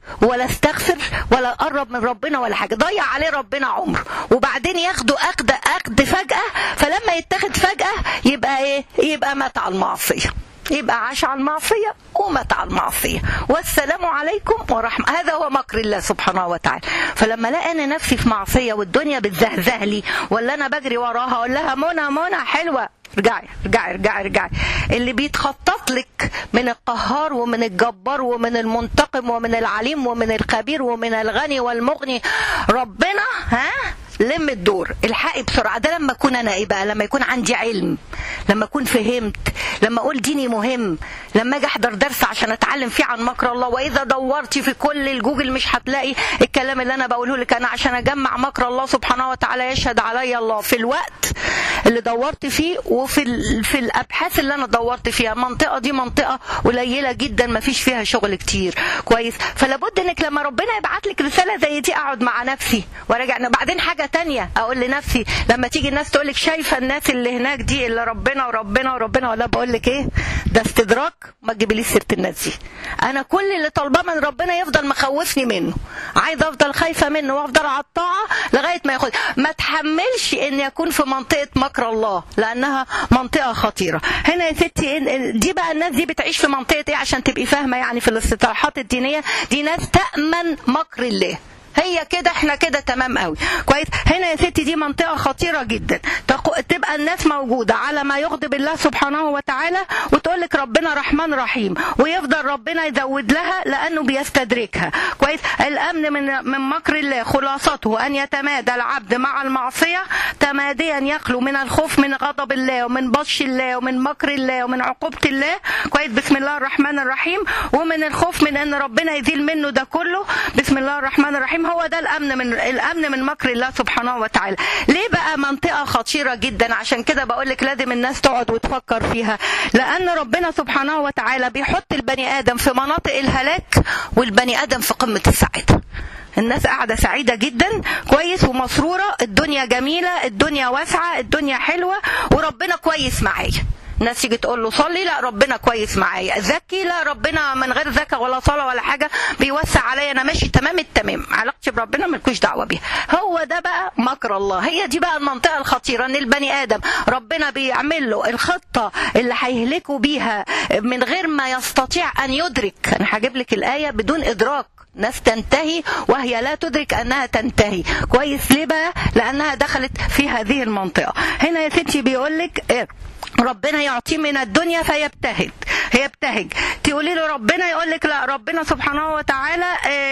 ولا استغفر ولا قرب من ربنا ولا حاجه ضيع عليه ربنا عمره وبعدين ياخده اخد اخد فجاه فلما يتاخد فجاه يبقى ايه يبقى مات على المعصيه يبقى عاش على المعصية ومات على المعصية والسلام عليكم ورحمة هذا هو مكر الله سبحانه وتعالى فلما لاقي أنا نفسي في معصية والدنيا بتزهزه لي ولا أنا بجري وراها أقول لها منى منى حلوة ارجعي ارجعي ارجعي ارجعي اللي بيتخطط لك من القهار ومن الجبار ومن المنتقم ومن العليم ومن الخبير ومن الغني والمغني ربنا ها لم الدور الحقي بسرعه ده لما اكون انا ايه بقى لما يكون عندي علم لما اكون فهمت لما اقول ديني مهم لما اجي احضر درس عشان اتعلم فيه عن مكر الله واذا دورتي في كل الجوجل مش هتلاقي الكلام اللي انا بقوله لك انا عشان اجمع مكر الله سبحانه وتعالى يشهد علي الله في الوقت اللي دورت فيه وفي ال... في الابحاث اللي انا دورت فيها المنطقه دي منطقه قليله جدا ما فيش فيها شغل كتير كويس فلابد انك لما ربنا يبعت لك رساله زي دي اقعد مع نفسي وراجع بعدين حاجه تانية اقول لنفسي لما تيجي الناس تقول لك شايفه الناس اللي هناك دي اللي ربنا وربنا وربنا ولا بقول لك ايه ده استدراك ما تجيبليش سيره الناس دي انا كل اللي طالباه من ربنا يفضل مخوفني منه عايزه افضل خايفه منه وافضل على الطاعه لغايه ما ياخد ما تحملش اني اكون في منطقه مكر الله لانها منطقه خطيره هنا يا ستي دي بقى الناس دي بتعيش في منطقه ايه عشان تبقي فاهمه يعني في الاصطلاحات الدينيه دي ناس تامن مكر الله هي كده احنا كده تمام قوي كويس هنا يا ستي دي منطقه خطيره جدا تبقى الناس موجوده على ما يغضب الله سبحانه وتعالى وتقول لك ربنا رحمن رحيم ويفضل ربنا يزود لها لانه بيستدركها كويس الامن من من مكر الله خلاصته ان يتمادى العبد مع المعصيه تماديا يخلو من الخوف من غضب الله ومن بطش الله ومن مكر الله ومن عقوبه الله كويس بسم الله الرحمن الرحيم ومن الخوف من ان ربنا يزيل منه ده كله بسم الله الرحمن الرحيم هو ده الامن من الامن من مكر الله سبحانه وتعالى ليه بقى منطقه خطيره جدا عشان كده بقول لك لازم الناس تقعد وتفكر فيها لان ربنا سبحانه وتعالى بيحط البني ادم في مناطق الهلاك والبني ادم في قمه السعاده الناس قاعده سعيده جدا كويس ومسروره الدنيا جميله الدنيا واسعه الدنيا حلوه وربنا كويس معايا الناس تيجي تقول له صلي لا ربنا كويس معايا زكي لا ربنا من غير زكاه ولا صلاه ولا حاجه بيوسع عليا انا ماشي تمام التمام علاقتي بربنا مالكوش دعوه بيها هو ده بقى مكر الله هي دي بقى المنطقه الخطيره ان البني ادم ربنا بيعمل له الخطه اللي هيهلكه بيها من غير ما يستطيع ان يدرك انا هجيب لك الايه بدون ادراك ناس تنتهي وهي لا تدرك انها تنتهي كويس ليه بقى لانها دخلت في هذه المنطقه هنا يا ستي بيقول لك إيه؟ ربنا يعطيه من الدنيا فيبتهج يبتهج تقولي له ربنا يقول لك لا ربنا سبحانه وتعالى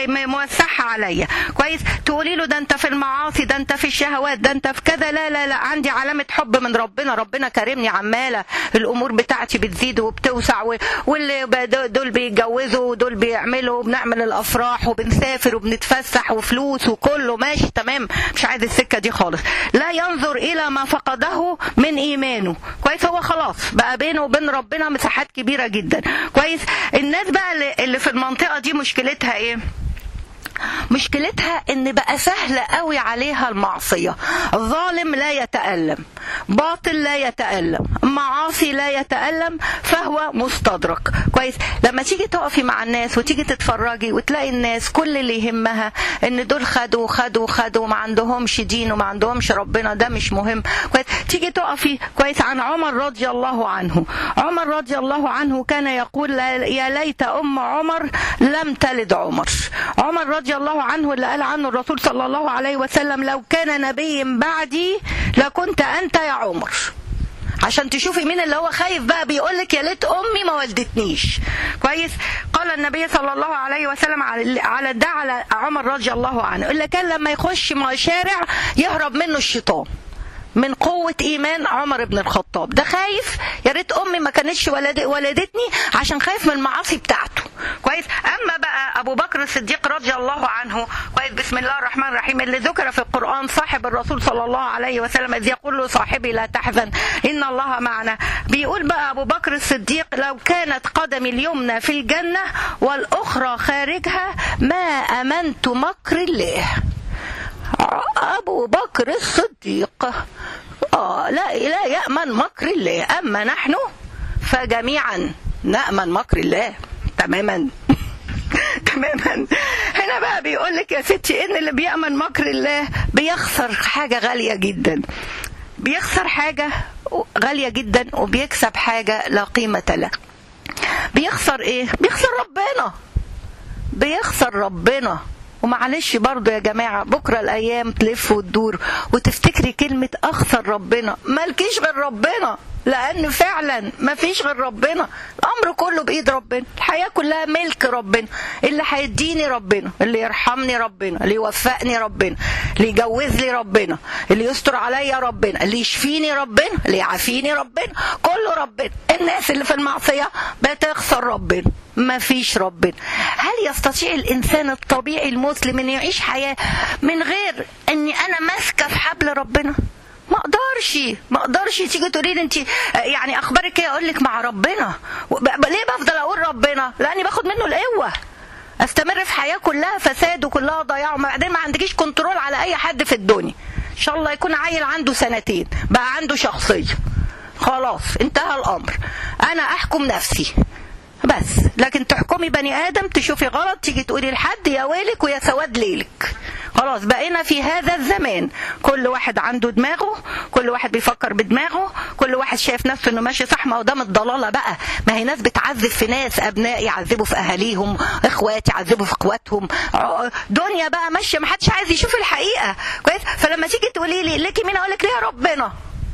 موسعها عليا كويس تقولي له ده انت في المعاصي ده انت في الشهوات ده انت في كذا لا لا لا عندي علامه حب من ربنا ربنا كرمني عماله الامور بتاعتي بتزيد وبتوسع واللي دول بيتجوزوا ودول بيعملوا وبنعمل الافراح وبنسافر وبنتفسح وفلوس وكله ماشي تمام مش عايز السكه دي خالص لا ينظر الى ما فقده من ايمانه كويس هو خلاص بقى بينه وبين ربنا مساحات كبيره جدا كويس الناس بقى اللي في المنطقه دي مشكلتها ايه مشكلتها ان بقى سهل قوي عليها المعصيه ظالم لا يتالم باطل لا يتالم معاصي لا يتالم فهو مستدرك كويس لما تيجي تقفي مع الناس وتيجي تتفرجي وتلاقي الناس كل اللي يهمها ان دول خدوا خدوا خدوا ما عندهمش دين وما عندهمش ربنا ده مش مهم كويس تيجي تقفي كويس عن عمر رضي الله عنه عمر رضي الله عنه كان يقول يا ليت ام عمر لم تلد عمر عمر رضي الله عنه اللي قال عنه الرسول صلى الله عليه وسلم لو كان نبي بعدي لكنت انت يا عمر عشان تشوفي مين اللي هو خايف بقى بيقول لك يا ليت امي ما ولدتنيش كويس قال النبي صلى الله عليه وسلم على ده على عمر رضي الله عنه اللي كان لما يخش شارع يهرب منه الشيطان من قوة إيمان عمر بن الخطاب ده خايف يا ريت أمي ما كانتش ولد ولدتني عشان خايف من المعاصي بتاعته كويس أما بقى أبو بكر الصديق رضي الله عنه كويس بسم الله الرحمن الرحيم اللي ذكر في القرآن صاحب الرسول صلى الله عليه وسلم إذ يقول له صاحبي لا تحزن إن الله معنا بيقول بقى أبو بكر الصديق لو كانت قدمي اليمنى في الجنة والأخرى خارجها ما أمنت مكر الله أبو بكر الصديق آه لا لا يأمن مكر الله أما نحن فجميعا نأمن مكر الله تماما تماما هنا بقى بيقول لك يا ستي ان اللي بيأمن مكر الله بيخسر حاجة غالية جدا بيخسر حاجة غالية جدا وبيكسب حاجة لا قيمة له بيخسر ايه بيخسر ربنا بيخسر ربنا ومعلش برضو يا جماعة بكرة الأيام تلف وتدور وتفتكري كلمة أخسر ربنا مالكيش غير ربنا لأن فعلا ما فيش غير ربنا الأمر كله بإيد ربنا الحياة كلها ملك ربنا اللي هيديني ربنا اللي يرحمني ربنا اللي يوفقني ربنا اللي يجوز لي ربنا اللي يستر عليا ربنا اللي يشفيني ربنا اللي يعافيني ربنا كله ربنا الناس اللي في المعصية بتخسر ربنا ما فيش ربنا هل يستطيع الإنسان الطبيعي المسلم أن يعيش حياة من غير أني أنا ماسكة في حبل ربنا ما اقدرش ما اقدرش تيجي تقولي لي انت يعني اخبارك ايه اقول لك مع ربنا ليه بفضل اقول ربنا لاني باخد منه القوه استمر في حياه كلها فساد وكلها ضياع وبعدين ما عندكيش كنترول على اي حد في الدنيا ان شاء الله يكون عيل عنده سنتين بقى عنده شخصيه خلاص انتهى الامر انا احكم نفسي بس لكن تحكمي بني ادم تشوفي غلط تيجي تقولي لحد يا ويلك ويا سواد ليلك خلاص بقينا في هذا الزمان كل واحد عنده دماغه كل واحد بيفكر بدماغه كل واحد شايف نفسه انه ماشي صح ما هو ده من الضلاله بقى ما هي ناس بتعذب في ناس ابناء يعذبوا في اهاليهم اخوات يعذبوا في اخواتهم دنيا بقى ماشيه ما حدش عايز يشوف الحقيقه كويس فلما تيجي تقولي لي ليكي مين اقول لك ليه يا ربنا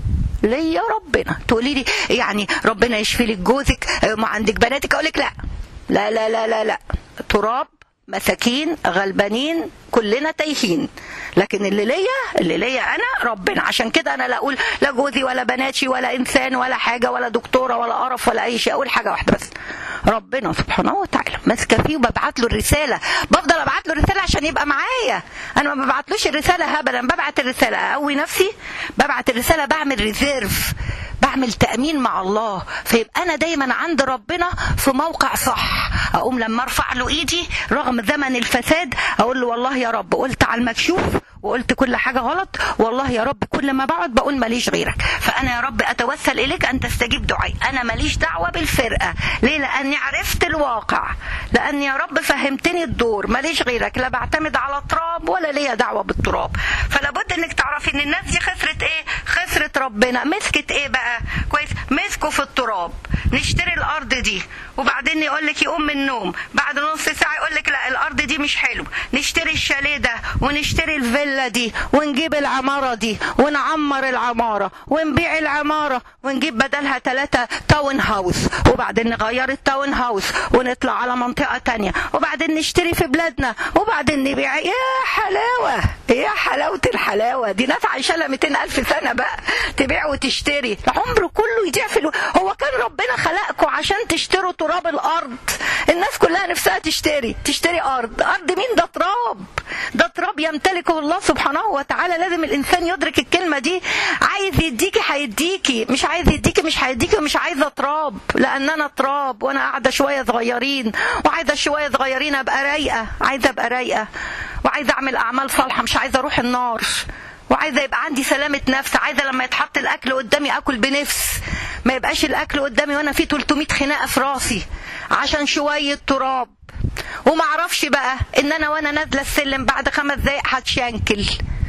ليا ربنا تقولي لي يعني ربنا يشفي لك جوزك ما عندك بناتك اقول لك لا لا لا لا لا لا تراب مساكين غلبانين كلنا تايهين لكن اللي ليا اللي ليا انا ربنا عشان كده انا لا اقول لا جوزي ولا بناتي ولا انسان ولا حاجه ولا دكتوره ولا قرف ولا اي شيء اقول حاجه واحده بس ربنا سبحانه وتعالى ماسكه فيه وببعت له الرساله بفضل ابعت له الرساله عشان يبقى معايا انا ما ببعتلوش الرساله هبلا ببعت الرساله اقوي نفسي ببعت الرساله بعمل ريزيرف بعمل تأمين مع الله فيبقى أنا دايما عند ربنا في موقع صح أقوم لما أرفع له إيدي رغم زمن الفساد أقول له والله يا رب قلت على المكشوف وقلت كل حاجة غلط والله يا رب كل ما بقعد بقول ماليش غيرك فأنا يا رب أتوسل إليك أن تستجيب دعائي أنا ماليش دعوة بالفرقة ليه لأني عرفت الواقع لأني يا رب فهمتني الدور ماليش غيرك لا بعتمد على تراب ولا ليا دعوة بالتراب فلا بد إنك تعرفي إن الناس دي خسرت إيه خسرت ربنا مسكت إيه بقى كويس مسكوا في التراب نشتري الارض دي وبعدين يقول لك يقوم من النوم بعد نص ساعه يقول لك لا الارض دي مش حلو نشتري الشاليه ده ونشتري الفيلا دي ونجيب العماره دي ونعمر العماره ونبيع العماره ونجيب بدلها ثلاثه تاون هاوس وبعدين نغير التاون هاوس ونطلع على منطقه تانية وبعدين نشتري في بلادنا وبعدين نبيع يا حلاوه يا حلاوه الحلاوه دي ناس عايشه لها 200 الف سنه بقى تبيع وتشتري العمر كله يضيع في الو... هو كان ربنا خلقكم عشان تشتروا تراب الارض الناس كلها نفسها تشتري تشتري ارض ارض مين ده تراب ده تراب يمتلكه الله سبحانه وتعالى لازم الانسان يدرك الكلمه دي عايز يديكي هيديكي مش عايز يديكي مش هيديكي ومش عايزه تراب لان انا تراب وانا قاعده شويه صغيرين وعايزه شويه صغيرين ابقى رايقه عايزه ابقى رايقه وعايزه اعمل اعمال صالحه مش عايزه اروح النار وعايزه يبقى عندي سلامه نفس عايزه لما يتحط الاكل قدامي اكل بنفس ما يبقاش الاكل قدامي وانا في 300 خناقه في راسي عشان شويه تراب وما اعرفش بقى ان انا وانا نازله السلم بعد خمس دقايق هتشنكل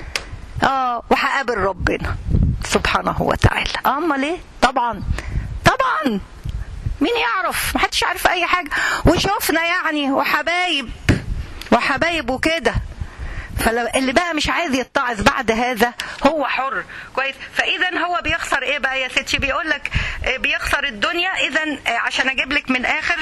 اه وهقابل ربنا سبحانه وتعالى امال ايه طبعا طبعا مين يعرف محدش عارف اي حاجه وشوفنا يعني وحبايب وحبايب وكده فاللي بقى مش عايز يتعظ بعد هذا هو حر كويس فاذا هو بيخسر ايه بقى يا ستي بيقول لك بيخسر الدنيا اذا عشان اجيب لك من اخر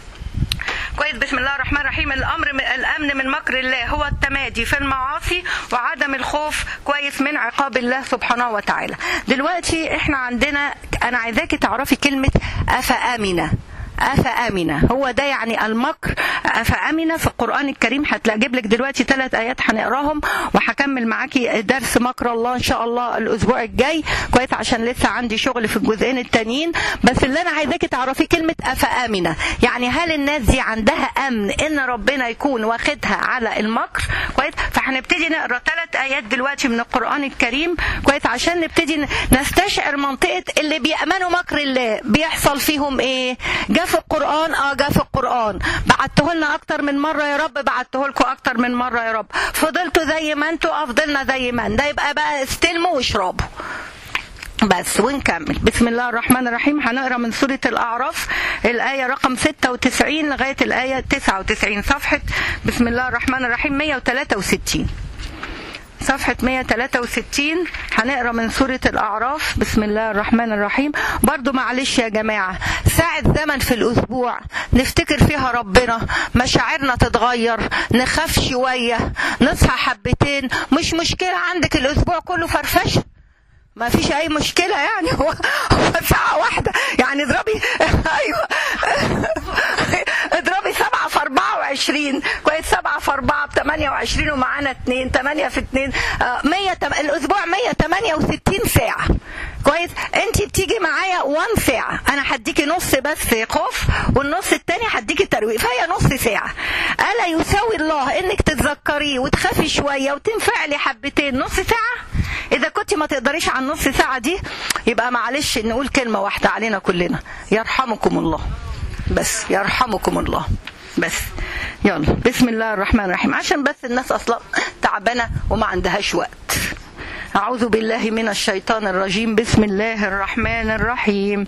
كويس بسم الله الرحمن الرحيم الامر من الامن من مكر الله هو التمادي في المعاصي وعدم الخوف كويس من عقاب الله سبحانه وتعالى دلوقتي احنا عندنا انا عايزاكي تعرفي كلمه افامنه أفأمنة هو ده يعني المكر أفأمنة في القرآن الكريم هتجيب لك دلوقتي ثلاث آيات هنقراهم وهكمل معاكي درس مكر الله إن شاء الله الأسبوع الجاي كويس عشان لسه عندي شغل في الجزئين التانيين بس اللي أنا عايزاكي تعرفي كلمة أفأمنة يعني هل الناس دي عندها أمن إن ربنا يكون واخدها على المكر كويس فهنبتدي نقرا ثلاث آيات دلوقتي من القرآن الكريم كويس عشان نبتدي نستشعر منطقة اللي بيأمنوا مكر الله بيحصل فيهم إيه؟ جف في القرآن اه جه في القرآن بعته لنا اكتر من مرة يا رب بعته لكم اكتر من مرة يا رب فضلتوا زي ما انتوا افضلنا زي ما ده يبقى بقى استلموا واشربوا بس ونكمل بسم الله الرحمن الرحيم هنقرا من سورة الأعراف الآية رقم 96 لغاية الآية 99 صفحة بسم الله الرحمن الرحيم 163 صفحة 163 هنقرا من سورة الأعراف بسم الله الرحمن الرحيم برضو معلش يا جماعة ساعة زمن في الأسبوع نفتكر فيها ربنا مشاعرنا تتغير نخاف شوية نصحى حبتين مش مشكلة عندك الأسبوع كله فرفشة ما فيش اي مشكله يعني هو هو ساعه واحده يعني اضربي ايوه اضربي سبعة في 24 كويس سبعة في 4 ب 28 ومعانا 2 8 في 2 100 الاسبوع 168 ساعه كويس انت بتيجي معايا 1 ساعه انا هديكي نص بس خوف والنص التاني هديكي ترويق فهي نص ساعه الا يساوي الله انك تتذكريه وتخافي شويه وتنفعلي حبتين نص ساعه اذا كنت ما تقدريش على النص ساعه دي يبقى معلش نقول كلمه واحده علينا كلنا يرحمكم الله بس يرحمكم الله بس يلا بسم الله الرحمن الرحيم عشان بس الناس اصلا تعبانه وما عندهاش وقت اعوذ بالله من الشيطان الرجيم بسم الله الرحمن الرحيم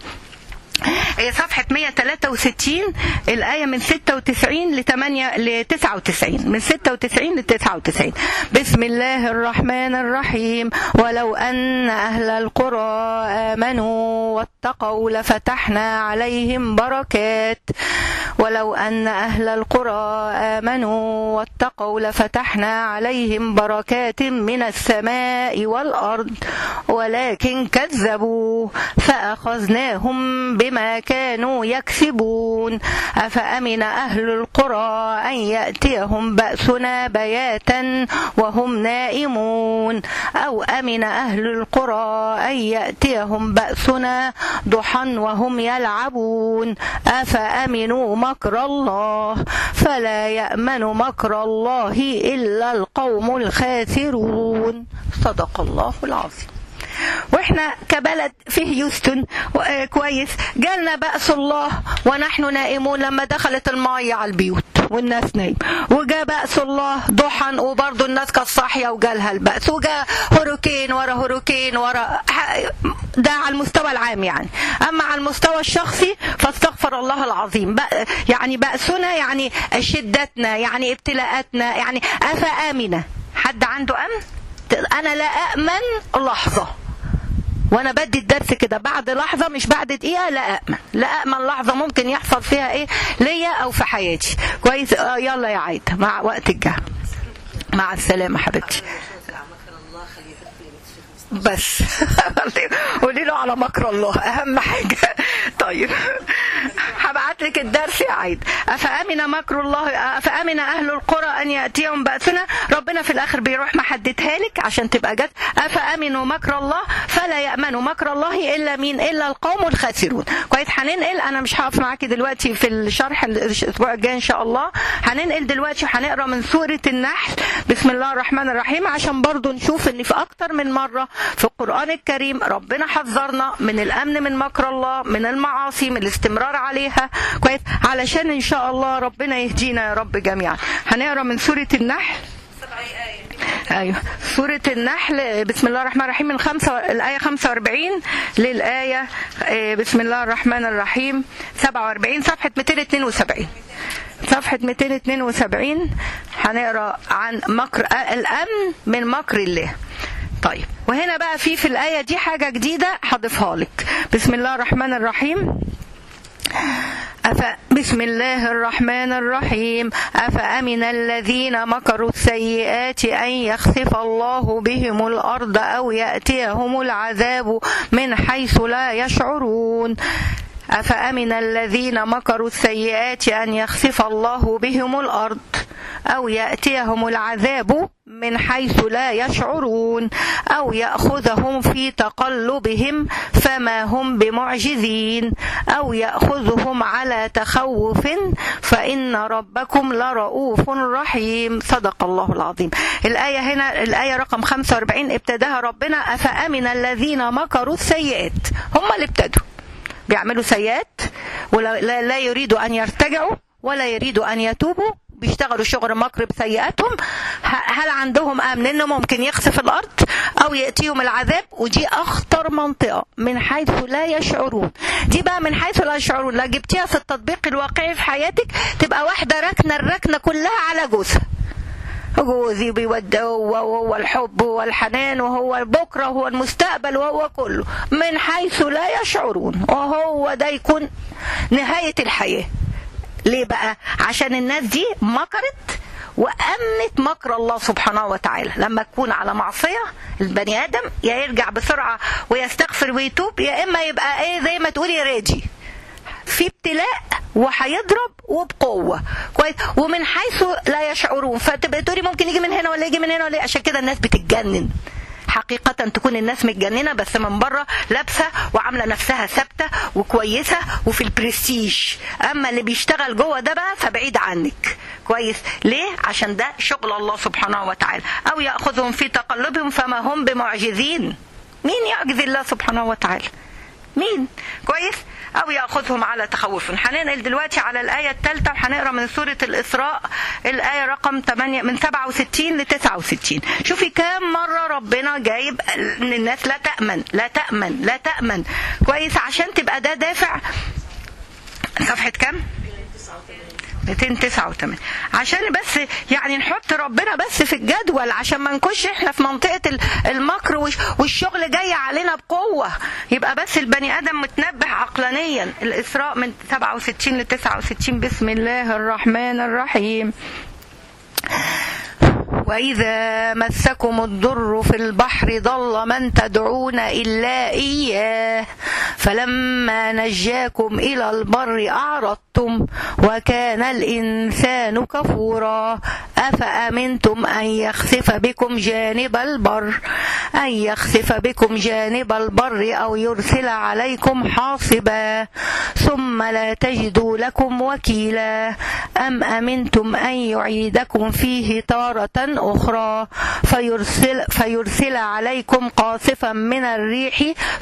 هي صفحة 163 الآية من 96 ل 8 ل 99 من 96 ل 99 بسم الله الرحمن الرحيم ولو أن أهل القرى آمنوا واتقوا لفتحنا عليهم بركات ولو أن أهل القرى آمنوا واتقوا لفتحنا عليهم بركات من السماء والأرض ولكن كذبوا فأخذناهم بما كانوا يكسبون أفأمن أهل القرى أن يأتيهم بأسنا بياتا وهم نائمون أو أمن أهل القرى أن يأتيهم بأسنا ضحى وهم يلعبون أفأمنوا مكر الله فلا يأمن مكر الله إلا القوم الخاسرون صدق الله العظيم واحنا كبلد في هيوستن كويس جالنا بأس الله ونحن نائمون لما دخلت المية على البيوت والناس نايم وجاء بأس الله ضحى وبرضه الناس كانت صاحية وجالها البأس وجاء هوريكين ورا هوريكين ورا ده على المستوى العام يعني أما على المستوى الشخصي فاستغفر الله العظيم يعني بأسنا يعني شدتنا يعني ابتلاءاتنا يعني أفآمنة حد عنده أمن أنا لا أأمن لحظة وانا بدي الدرس كده بعد لحظه مش بعد دقيقه لا امن لا امن لحظه ممكن يحصل فيها ايه ليا او في حياتي كويس آه يلا يا عايده مع وقت الجهل مع السلامه حبيبتي بس قولي له على مكر الله اهم حاجه طيب هبعت لك الدرس يا عيد افامن مكر الله افامن اهل القرى ان ياتيهم باسنا ربنا في الاخر بيروح محددها لك عشان تبقى جت افامنوا مكر الله فلا يامنوا مكر الله الا مين الا القوم الخاسرون كويس هننقل انا مش هقف معاكي دلوقتي في الشرح الاسبوع الجاي ان شاء الله هننقل دلوقتي وهنقرا من سوره النحل بسم الله الرحمن الرحيم عشان برضو نشوف ان في اكتر من مره في القرآن الكريم ربنا حذرنا من الأمن من مكر الله من المعاصي من الاستمرار عليها كويس علشان إن شاء الله ربنا يهدينا يا رب جميعا هنقرا من سورة النحل ايوه سورة النحل بسم الله الرحمن الرحيم من خمسة الآية 45 للآية بسم الله الرحمن الرحيم 47 صفحة 272 صفحة 272 هنقرا عن مكر الأمن من مكر الله طيب وهنا بقى في في الآية دي حاجة جديدة هضيفها لك بسم الله الرحمن الرحيم أف... بسم الله الرحمن الرحيم أفأمن الذين مكروا السيئات أن يخسف الله بهم الأرض أو يأتيهم العذاب من حيث لا يشعرون أفأمن الذين مكروا السيئات أن يخسف الله بهم الأرض أو يأتيهم العذاب من حيث لا يشعرون أو يأخذهم في تقلبهم فما هم بمعجزين أو يأخذهم على تخوف فإن ربكم لرؤوف رحيم صدق الله العظيم الآية هنا الآية رقم 45 ابتداها ربنا أفأمن الذين مكروا السيئات هم اللي ابتدوا بيعملوا سيئات ولا لا, لا يريدوا ان يرتجعوا ولا يريدوا ان يتوبوا بيشتغلوا شغل مكر بسيئاتهم هل عندهم امن انه ممكن يخسف الارض او ياتيهم العذاب ودي اخطر منطقه من حيث لا يشعرون دي بقى من حيث لا يشعرون لا جبتيها في التطبيق الواقعي في حياتك تبقى واحده راكنه الركنه كلها على جوزها جوزي بيودي هو وهو الحب والحنان وهو بكره وهو المستقبل وهو كله من حيث لا يشعرون وهو ده يكون نهايه الحياه ليه بقى عشان الناس دي مكرت وأمنت مكر الله سبحانه وتعالى لما تكون على معصية البني آدم يا يرجع بسرعة ويستغفر ويتوب يا إما يبقى إيه زي ما تقولي راجي في ابتلاء وهيضرب وبقوة كويس ومن حيث لا يشعرون فتبقى تقولي ممكن يجي من هنا ولا يجي من هنا ولا عشان كده الناس بتتجنن حقيقة تكون الناس متجننة بس من بره لابسة وعاملة نفسها ثابتة وكويسة وفي البرستيج أما اللي بيشتغل جوه ده بقى فبعيد عنك كويس ليه عشان ده شغل الله سبحانه وتعالى أو يأخذهم في تقلبهم فما هم بمعجزين مين يعجز الله سبحانه وتعالى مين كويس او ياخذهم على تخوف هننقل دلوقتي على الايه الثالثه وهنقرا من سوره الاسراء الايه رقم 8 من 67 ل 69 شوفي كام مره ربنا جايب ان الناس لا تامن لا تامن لا تامن كويس عشان تبقى ده دافع صفحه كام 289 عشان بس يعني نحط ربنا بس في الجدول عشان ما نكونش احنا في منطقه المكر والشغل جاي علينا بقوه يبقى بس البني ادم متنبه عقلانيا الاسراء من 67 ل 69 بسم الله الرحمن الرحيم وإذا مسكم الضر في البحر ضل من تدعون إلا إياه فلما نجاكم إلى البر أعرضتم وكان الإنسان كفورا أفأمنتم أن يخسف بكم جانب البر أن يخسف بكم جانب البر أو يرسل عليكم حاصبا ثم لا تجدوا لكم وكيلا أم أمنتم أن يعيدكم فيه تارة أخرى فيرسل, فيرسل عليكم قاصفا من الريح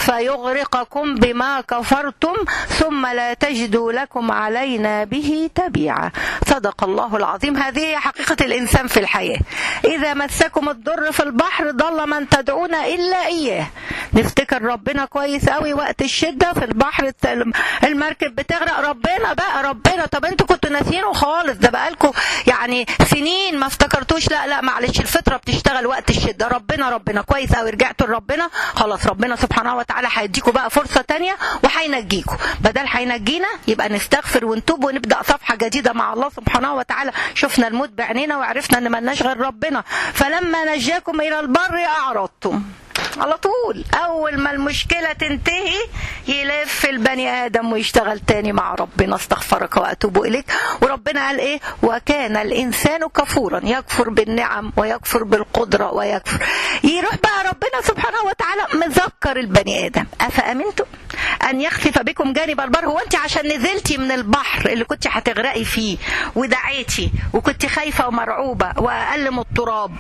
فيغرقكم بما كفرتم ثم لا تجدوا لكم علينا به تبيعا صدق الله العظيم هذه حقيقة الإنسان في الحياة إذا مسكم الضر في البحر ضل من تدعون إلا إياه نفتكر ربنا كويس قوي وقت الشدة في البحر المركب بتغرق ربنا بقى ربنا طب انتوا كنتوا ناسيينه خالص ده بقالكم يعني سنين ما افتكرتوش لا لا معلش الفطره بتشتغل وقت الشده ربنا ربنا كويس قوي رجعتوا لربنا خلاص ربنا سبحانه وتعالى هيديكم بقى فرصه تانية وهينجيكم بدل هينجينا يبقى نستغفر ونتوب ونبدا صفحه جديده مع الله سبحانه وتعالى شفنا الموت بعينينا وعرفنا ان ملناش غير ربنا فلما نجاكم الى البر اعرضتم على طول اول ما المشكله تنتهي يلف البني ادم ويشتغل تاني مع ربنا استغفرك واتوب اليك وربنا قال ايه وكان الانسان كفورا يكفر بالنعم ويكفر بالقدره ويكفر يروح بقى ربنا سبحانه وتعالى مذكر البني ادم افامنتم ان يخسف بكم جانب البر هو انت عشان نزلتي من البحر اللي كنت هتغرقي فيه ودعيتي وكنت خايفه ومرعوبه واقل من التراب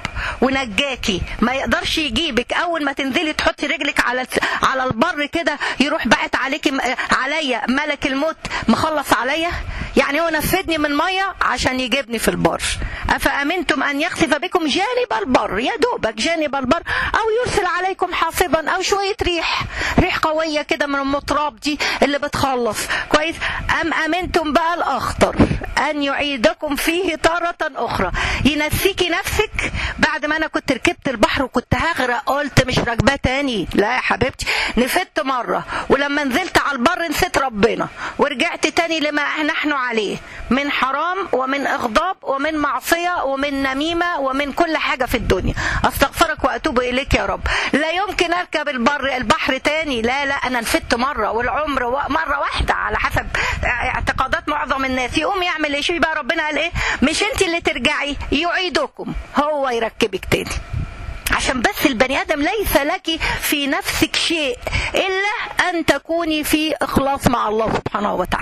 ونجاكي ما يقدرش يجيبك اول ما تنزلي تحطي رجلك على على البر كده يروح بعت عليكي عليا ملك الموت مخلص عليا يعني هو نفذني من ميه عشان يجيبني في البر افامنتم ان يخسف بكم جانب البر يا دوبك جانب البر او يرسل عليكم حاصبا او شويه ريح ريح قويه كده من المطراب دي اللي بتخلص كويس ام امنتم بقى الاخطر ان يعيدكم فيه تاره اخرى ينسيكي نفسك بعد ما انا كنت ركبت البحر وكنت هغرق قلت مش راكباه تاني لا يا حبيبتي نفدت مره ولما نزلت على البر نسيت ربنا ورجعت تاني لما نحن عليه من حرام ومن اغضاب ومن معصيه ومن نميمه ومن كل حاجه في الدنيا استغفرك واتوب اليك يا رب لا يمكن اركب البر البحر تاني لا لا انا نفدت مره والعمر مره واحده على حسب اعتقادات معظم الناس يقوم يعمل ايه بقى ربنا قال ايه مش انت اللي ترجعي يعيدكم هو يركبك تاني عشان بس البني ادم ليس لك في نفسك شيء الا ان تكوني في اخلاص مع الله سبحانه وتعالى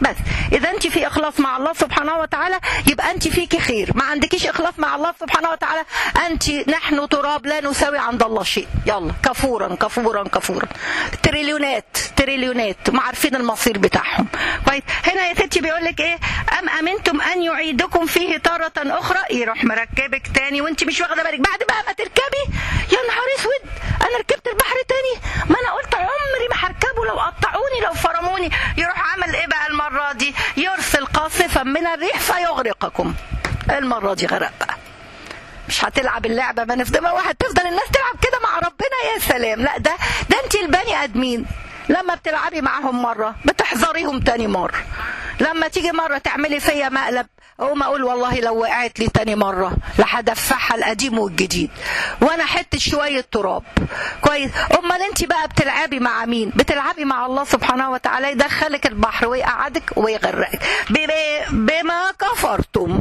بس اذا انت في اخلاص مع الله سبحانه وتعالى يبقى انت فيكي خير ما عندكيش اخلاص مع الله سبحانه وتعالى انت نحن تراب لا نساوي عند الله شيء يلا كفورا كفورا كفورا تريليونات تريليونات ما عارفين المصير بتاعهم كويس هنا يا ستي بيقول لك ايه ام امنتم ان يعيدكم فيه تاره اخرى يروح مركبك تاني وانت مش واخده بالك بعد بقى ما تركبي يا نهار اسود انا ركبت البحر تاني ما انا قلت عمري ما هركبه لو قطعوني لو فرموني يروح عمل ايه بقى المره دي يرسل قاصفا من الريح فيغرقكم المره دي غرق بقى مش هتلعب اللعبه ما نفضل واحد تفضل الناس تلعب كده مع ربنا يا سلام لا ده ده انت البني ادمين لما بتلعبي معاهم مره بتحذريهم تاني مره لما تيجي مره تعملي فيا مقلب اقوم اقول والله لو وقعت لي تاني مره لهدفعها القديم والجديد وانا حته شويه تراب كويس امال انت بقى بتلعبي مع مين بتلعبي مع الله سبحانه وتعالى يدخلك البحر ويقعدك ويغرقك بما كفرتم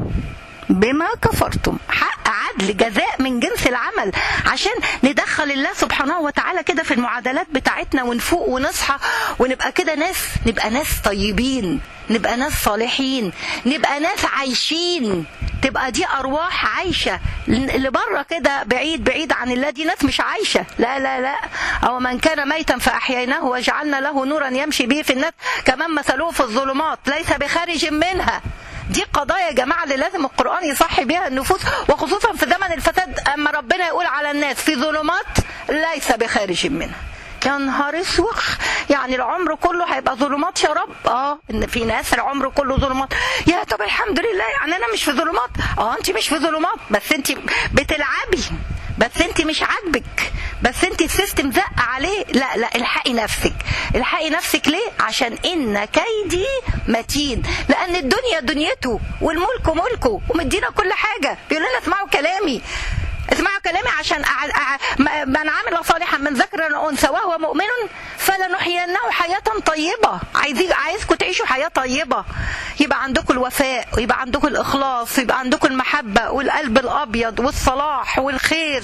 بما كفرتم حق عدل جزاء من جنس العمل عشان ندخل الله سبحانه وتعالى كده في المعادلات بتاعتنا ونفوق ونصحى ونبقى كده ناس نبقى ناس طيبين نبقى ناس صالحين نبقى ناس عايشين تبقى دي ارواح عايشه اللي بره كده بعيد بعيد عن الله دي ناس مش عايشه لا لا لا او من كان ميتا فاحييناه وجعلنا له نورا يمشي به في الناس كمان مثلوه في الظلمات ليس بخارج منها دي قضايا يا جماعه اللي لازم القران يصحي بيها النفوس وخصوصا في زمن الفساد اما ربنا يقول على الناس في ظلمات ليس بخارج منها يا نهار اسوخ يعني العمر كله هيبقى ظلمات يا رب اه ان في ناس العمر كله ظلمات يا طب الحمد لله يعني انا مش في ظلمات اه انت مش في ظلمات بس انت بتلعبي بس انت مش عاجبك بس انت السيستم زق عليه لا لا الحقي نفسك الحقي نفسك ليه عشان ان كيدي متين لان الدنيا دنيته والملك ملكه ومدينا كل حاجه بيقول لنا اسمعوا كلامي اسمعوا كلامي عشان أع... أع... من عمل صالحا من ذكر او انثى وهو مؤمن فلنحيينه حياه طيبه عايزين عايزكم تعيشوا حياه طيبه يبقى عندكم الوفاء ويبقى عندكم الاخلاص ويبقى عندكم المحبه والقلب الابيض والصلاح والخير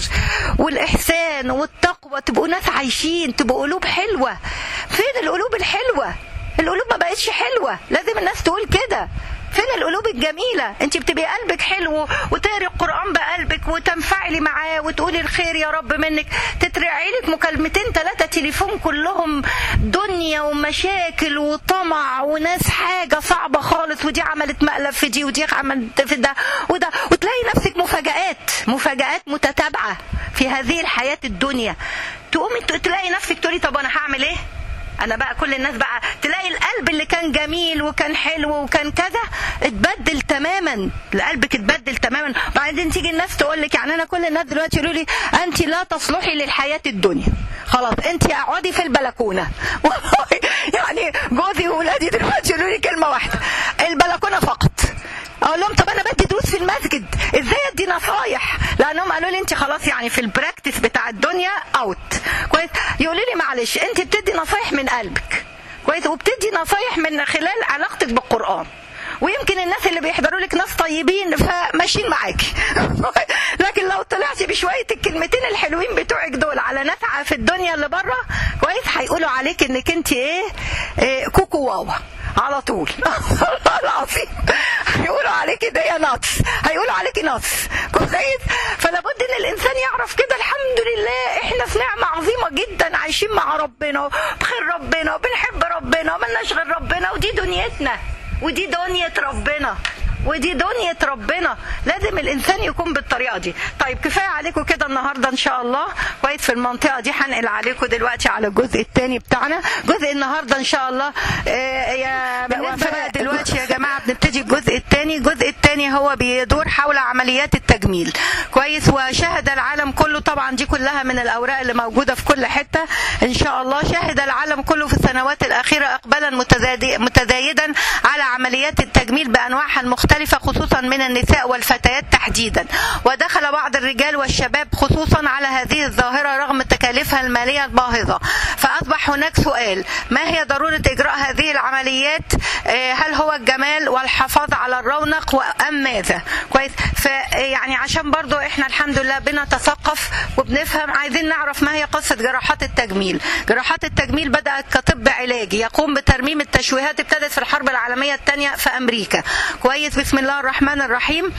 والاحسان والتقوى تبقوا ناس عايشين تبقوا قلوب حلوه فين القلوب الحلوه القلوب ما بقتش حلوه لازم الناس تقول كده فين القلوب الجميلة انت بتبقي قلبك حلو وتقري القرآن بقلبك وتنفعلي معاه وتقولي الخير يا رب منك تترعي لك مكالمتين ثلاثة تليفون كلهم دنيا ومشاكل وطمع وناس حاجة صعبة خالص ودي عملت مقلب في دي ودي عملت في ده وده وتلاقي نفسك مفاجآت مفاجآت متتابعة في هذه الحياة الدنيا تقومي تلاقي نفسك تقولي طب انا هعمل ايه انا بقى كل الناس بقى تلاقي القلب اللي كان جميل وكان حلو وكان كذا اتبدل تماما قلبك اتبدل تماما بعدين تيجي الناس تقول لك يعني انا كل الناس دلوقتي يقولوا لي انت لا تصلحي للحياه الدنيا خلاص انت اقعدي في البلكونه يعني جوزي واولادي دلوقتي يقولوا لي كلمه واحده البلكونه فقط اقول لهم طب انا بدي دروس في المسجد ازاي ادي نصايح لانهم قالوا لي انت خلاص يعني في البراكتس بتاع الدنيا اوت كويس يقولوا لي معلش انت بتدي نصايح من قلبك كويس وبتدي نصايح من خلال علاقتك بالقران ويمكن الناس اللي بيحضروا لك ناس طيبين فماشيين معاكي لكن لو طلعتي بشويه الكلمتين الحلوين بتوعك دول على ناس في الدنيا اللي بره كويس هيقولوا عليك انك انت ايه, إيه كوكو واوا على طول العظيم هيقولوا عليكي ده يا نطس هيقولوا عليكي نطس كويس فلا بد ان الانسان يعرف كده الحمد لله احنا في نعمه عظيمه جدا عايشين مع ربنا بخير ربنا وبنحب ربنا وملناش غير ربنا ودي دنيتنا ودي دنيا ربنا ودي دنيا ربنا لازم الانسان يكون بالطريقه دي طيب كفايه عليكم كده النهارده ان شاء الله كويس في المنطقه دي هنقل عليكم دلوقتي على الجزء الثاني بتاعنا جزء النهارده ان شاء الله آه يا بالنسبه بقى دلوقتي يا جماعه بنبتدي الجزء الثاني الجزء الثاني هو بيدور حول عمليات التجميل كويس وشهد العالم كله طبعا دي كلها من الاوراق اللي موجوده في كل حته ان شاء الله شهد العالم كله في السنوات الاخيره اقبالا متزايدا على عمليات التجميل بانواعها المختلفه مختلفة خصوصا من النساء والفتيات تحديدا ودخل بعض الرجال والشباب خصوصا على هذه الظاهرة رغم تكاليفها المالية الباهظة فاصبح هناك سؤال ما هي ضروره اجراء هذه العمليات آه، هل هو الجمال والحفاظ على الرونق ام ماذا كويس فيعني عشان برضو احنا الحمد لله بنتثقف وبنفهم عايزين نعرف ما هي قصه جراحات التجميل جراحات التجميل بدات كطب علاجي يقوم بترميم التشويهات ابتدت في الحرب العالميه الثانيه في امريكا كويس بسم الله الرحمن الرحيم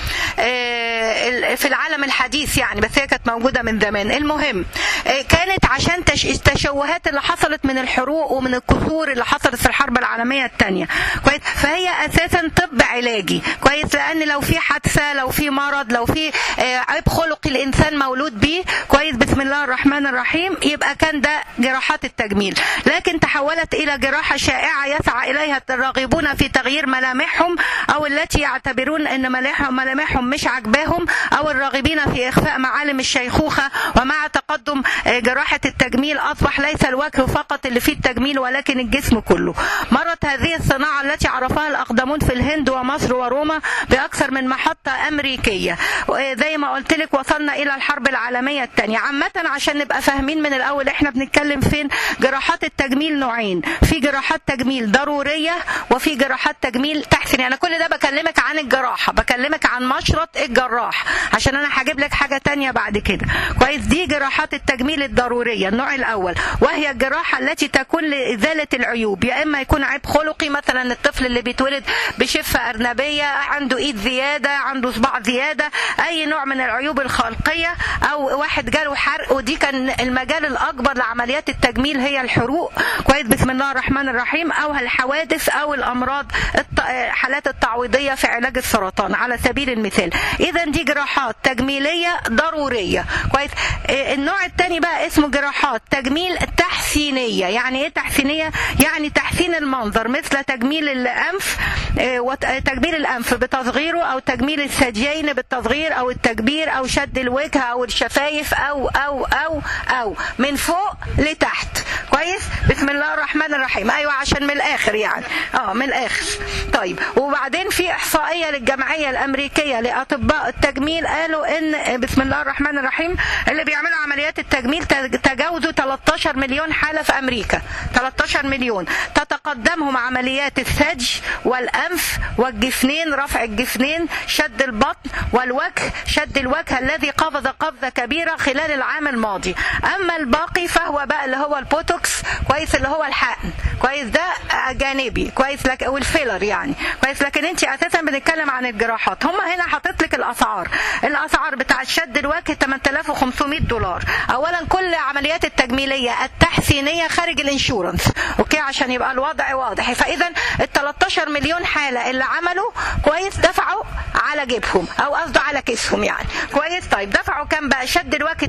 آه، في العالم الحديث يعني بس هي كانت موجوده من زمان المهم آه، كانت عشان تش- التشوهات اللي حصلت من الحروق ومن الكسور اللي حصلت في الحرب العالميه الثانيه كويس فهي اساسا طب علاجي كويس لان لو في حادثه لو في مرض لو في آه، عيب خلقي الانسان مولود بيه كويس بسم الله الرحمن الرحيم يبقى كان ده جراحات التجميل لكن تحولت الى جراحه شائعه يسعى اليها الراغبون في تغيير ملامحهم او التي يعتبرون ان ملامحهم ملامحهم مش عاجباهم او الراغبين في اخفاء معالم الشيخوخه ومع تقدم آه، جراحه التجميل اصبح ليس الوجه فقط اللي فيه التجميل ولكن الجسم كله مرت هذه الصناعه التي عرفها الاقدمون في الهند ومصر وروما باكثر من محطه امريكيه آه، زي ما قلت لك وصلنا الى الحرب العالميه الثانيه عامه عشان نبقى فاهمين من الاول احنا بنتكلم فين جراحات التجميل نوعين في جراحات تجميل ضروريه وفي جراحات تجميل تحسينيه انا كل ده بكلمك عن الجراحه بكلمك عن مشرط الجراح عشان انا هجيب لك حاجه تانية بعد كده كويس دي جراحات التجميل الضروريه النوع الاول وهي الجراحه التي تكون لازاله العيوب يا اما يكون عيب خلقي مثلا الطفل اللي بيتولد بشفه ارنبيه عنده ايد زياده عنده صباع زياده اي نوع من العيوب الخلقيه او واحد جاله حرق ودي كان المجال الاكبر لعمليات التجميل هي الحروق كويس بسم الله الرحمن الرحيم او الحوادث او الامراض الت- حالات التعويضيه في علاج السرطان على سبيل المثال اذا دي جراحات تجميليه ضروريه كويس آه، النوع الثاني بقى اسمه جراحات تجميل تحسينيه يعني ايه تحسينيه يعني تحسين المنظر مثل تجميل الانف آه، وت- آه، تجميل الانف بتصغيره او تجميل الثديين بالتصغير او التكبير او شد الوجه او الشفايف او او او او من فوق لتحت كويس بسم الله الرحمن الرحيم ايوه عشان من الاخر يعني اه من الاخر طيب وبعدين في احصائيه للجمعيه الامريكيه لاطباء التجميل قالوا ان بسم الله الرحمن الرحيم اللي بيعملوا عمليات التجميل تج- تجاوزوا 13 مليون حاله في امريكا 13 مليون تتقدمهم عمليات الثدي والانف والجفنين رفع الجفنين شد البطن والوجه شد الوجه الذي قفز قفزه كبيره خلال العام الماضي اما الباقي فهو بقى اللي هو البوتوكس كويس اللي هو الحقن كويس ده جانبي كويس لك والفيلر يعني كويس لكن انت اساسا بنتكلم عن الجراحات هم هنا حاطط لك الاسعار الاسعار بتاع شد الوجه 8500 دولار اولا كل عمليات التجميليه التحسينيه خارج الانشورنس اوكي عشان يبقى الوضع واضح فاذا ال 13 مليون حاله اللي عملوا كويس دفعوا على جيبهم او قصده على كيسهم يعني كويس طيب دفعوا كام بقى شد الوجه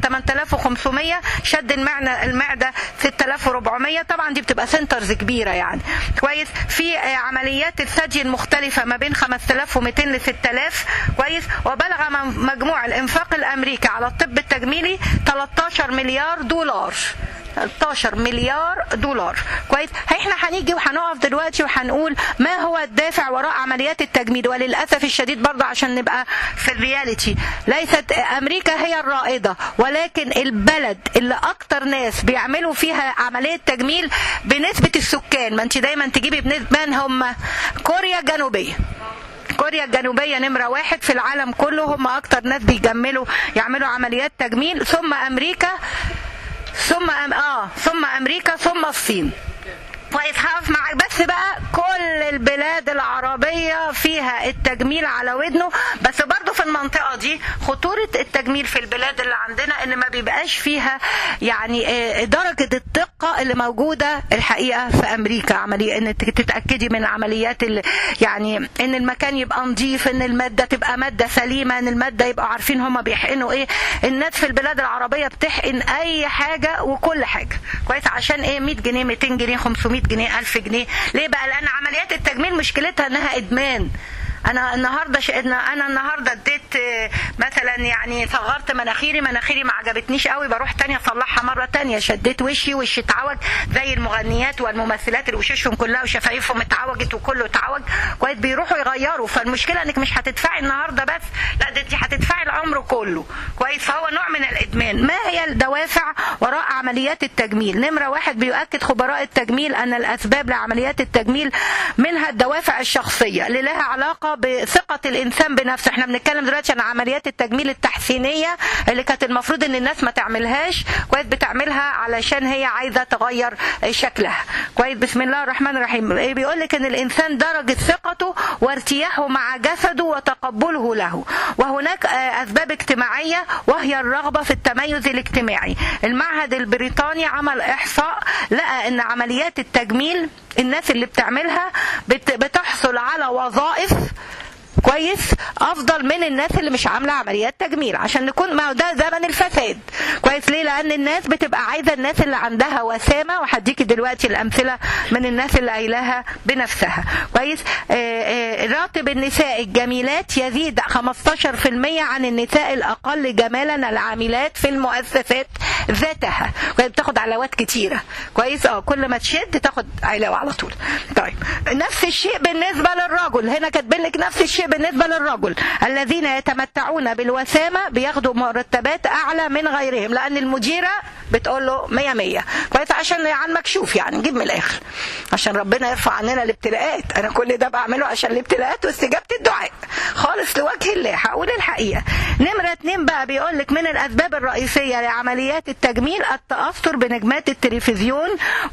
8500 شد المعده المعده 6400 طبعا دي بتبقى سنترز كبيره يعني كويس في آه، عمليات الثدي المختلفه ما بين 5200 ل 6000 كويس وبلغ م- مجموع الانفاق الامريكي على الطب التجميلي 13 مليار دولار 13 مليار دولار كويس احنا هنيجي وهنقف دلوقتي وهنقول ما هو الدافع وراء عمليات التجميل وللاسف الشديد برضه عشان نبقى في الرياليتي ليست امريكا هي الرائده ولكن البلد اللي اكتر ناس بيعملوا فيها عمليه تجميل بنسبه السكان ما انت دايما تجيبي بنسبه من هم كوريا الجنوبيه كوريا الجنوبيه نمره واحد في العالم كله هم اكتر ناس بيجملوا يعملوا عمليات تجميل ثم امريكا ثم أم... اه ثم امريكا ثم الصين كويس هقف معاك بس بقى كل البلاد العربية فيها التجميل على ودنه بس برضو في المنطقة دي خطورة التجميل في البلاد اللي عندنا ان ما بيبقاش فيها يعني آه، درجة الدقة اللي موجودة الحقيقة في امريكا عملية ان تت- تتأكدي من العمليات اللي يعني ان المكان يبقى نظيف ان المادة تبقى مادة سليمة ان المادة يبقى عارفين هما بيحقنوا ايه الناس في البلاد العربية بتحقن اي حاجة وكل حاجة كويس عشان ايه 100 جنيه 200 جنيه 500 جنيه 1000 جنيه ليه بقى لان عمليات التجميل مشكلتها انها ادمان انا النهارده ش... انا النهارده اديت آه، مثلا يعني صغرت مناخيري مناخيري ما عجبتنيش قوي بروح تانية اصلحها مره تانية شديت وشي وشي اتعوج زي المغنيات والممثلات اللي وشوشهم كلها وشفايفهم اتعوجت وكله اتعوج كويس بيروحوا يغيروا فالمشكله انك مش هتدفعي النهارده بس لا ده انت هتدفعي العمر كله كويس فهو نوع من الادمان ما هي الدوافع وراء عمليات التجميل نمره واحد بيؤكد خبراء التجميل ان الاسباب لعمليات التجميل منها الدوافع الشخصيه اللي لها علاقه بثقه الانسان بنفسه احنا بنتكلم دلوقتي عن عمليات التجميل التحسينيه اللي كانت المفروض ان الناس ما تعملهاش كويس بتعملها علشان هي عايزه تغير شكلها كويس بسم الله الرحمن الرحيم بيقول لك ان الانسان درجه ثقته وارتياحه مع جسده وتقبله له وهناك آه، اسباب اجتماعيه وهي الرغبه في التميز الاجتماعي المعهد البريطاني عمل احصاء لقى ان عمليات التجميل الناس اللي بتعملها بت- بتحصل على وظائف كويس افضل من الناس اللي مش عامله عمليات تجميل عشان نكون ما هو ده زمن الفساد كويس ليه لان الناس بتبقى عايزه الناس اللي عندها وسامه وهديكي دلوقتي الامثله من الناس اللي قايلاها بنفسها كويس آه، آه، راتب النساء الجميلات يزيد 15% عن النساء الاقل جمالا العاملات في المؤسسات ذاتها كويس بتاخد علاوات كتيره كويس اه كل ما تشد تاخد علاوه على طول طيب نفس الشيء بالنسبه للرجل هنا كاتبين لك نفس الشيء بالنسبه للرجل الذين يتمتعون بالوسامه بياخدوا مرتبات اعلى من غيرهم لان المديره بتقول له 100 100 كويس عشان عن مكشوف يعني نجيب من الاخر عشان ربنا يرفع عننا الابتلاءات انا كل ده بعمله عشان الابتلاءات واستجابه الدعاء خالص لوجه الله هقول الحقيقه نمره اتنين بقى بيقول لك من الاسباب الرئيسيه لعمليات التجميل التاثر بنجمات التلفزيون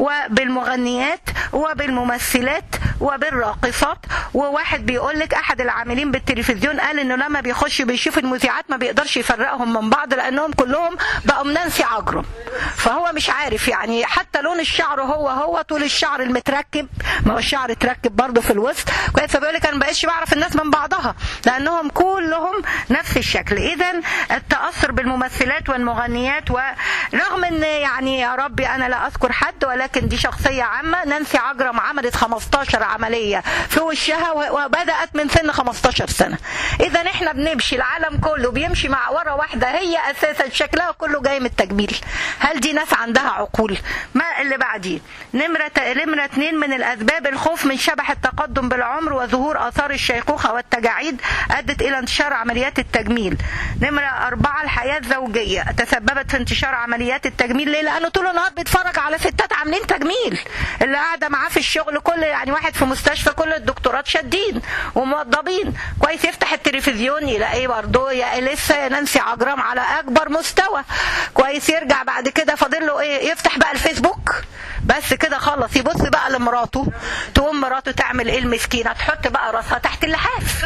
وبالمغنيات وبالممثلات وبالراقصات وواحد بيقول لك احد العاملين بالتلفزيون قال انه لما بيخش بيشوف المذيعات ما بيقدرش يفرقهم من بعض لانهم كلهم بقوا نانسي عجرم فهو مش عارف يعني حتى لون الشعر هو هو طول الشعر المتركب ما هو الشعر اتركب برضه في الوسط كويس فبيقول لك انا ما بقتش بعرف الناس من بعضها لانهم كلهم نفس الشكل اذا التاثر بالممثلات والمغنيات ورغم ان يعني يا ربي انا لا اذكر حد ولكن دي شخصيه عامه نانسي عجرم عملت 15 عمليه في وشها و- وبدات من سن 15 سنه اذا احنا بنمشي العالم كله بيمشي مع ورا واحده هي اساسا شكلها كله جاي من التجميل هل دي ناس عندها عقول ما اللي بعديه نمره نمره اتنين من الاسباب الخوف من شبح التقدم بالعمر وظهور اثار الشيخوخه والتجاعيد ادت الى انتشار عمليات التجميل نمره اربعه الحياه الزوجيه تسببت في انتشار عمليات التجميل ليه لانه طول النهار بيتفرج على ستات عاملين تجميل اللي قاعده معاه في الشغل كل يعني واحد في مستشفى كل الدكتورات شادين وموضبين كويس يفتح التلفزيون يلاقيه برضه يا لسه يا نانسي عجرم على اكبر مستوى كويس يرجع بعد كده فاضل له ايه يفتح بقى الفيسبوك بس كده خلص يبص بقى لمراته تقوم مراته تعمل ايه المسكينه تحط بقى راسها تحت اللحاف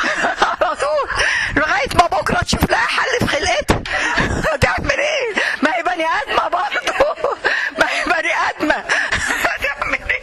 على طول لغايه ما بكره تشوف لها حل في خلقتها هتعمل ايه ما هي بني ادمه برضه ما هي بني ادمه هتعمل ايه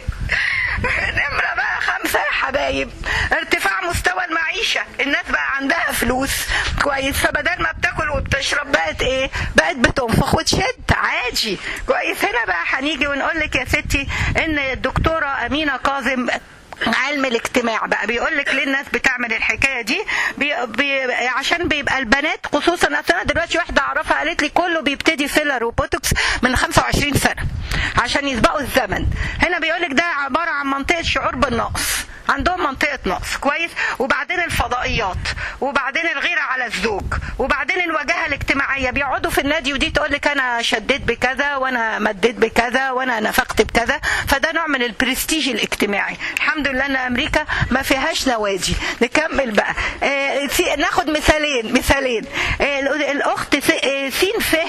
نمرة بقى خمسة يا حبايب ارتفاع مستوى المعيشة الناس بقى عندها فلوس كويس فبدل ما بتاكل وبتشرب بقت ايه بقت بتنفخ وتشد عادي كويس هنا بقى هنيجي ونقول لك يا ستي ان الدكتورة امينة كاظم علم الاجتماع بقى بيقول لك ليه الناس بتعمل الحكايه دي بي بي عشان بيبقى البنات خصوصا أصل انا دلوقتي واحده اعرفها قالت لي كله بيبتدي فيلر وبوتوكس من 25 سنه عشان يسبقوا الزمن هنا بيقول لك ده عباره عن منطقه شعور بالنقص عندهم منطقة نقص كويس وبعدين الفضائيات وبعدين الغيرة على الزوج وبعدين الواجهة الاجتماعية بيقعدوا في النادي ودي تقول لك أنا شديت بكذا وأنا مديت بكذا وأنا نفقت بكذا فده نوع من البرستيج الاجتماعي الحمد لله أن أمريكا ما فيهاش نوادي نكمل بقى آه سي- ناخد مثالين مثالين آه الأخت س- آه، سين فه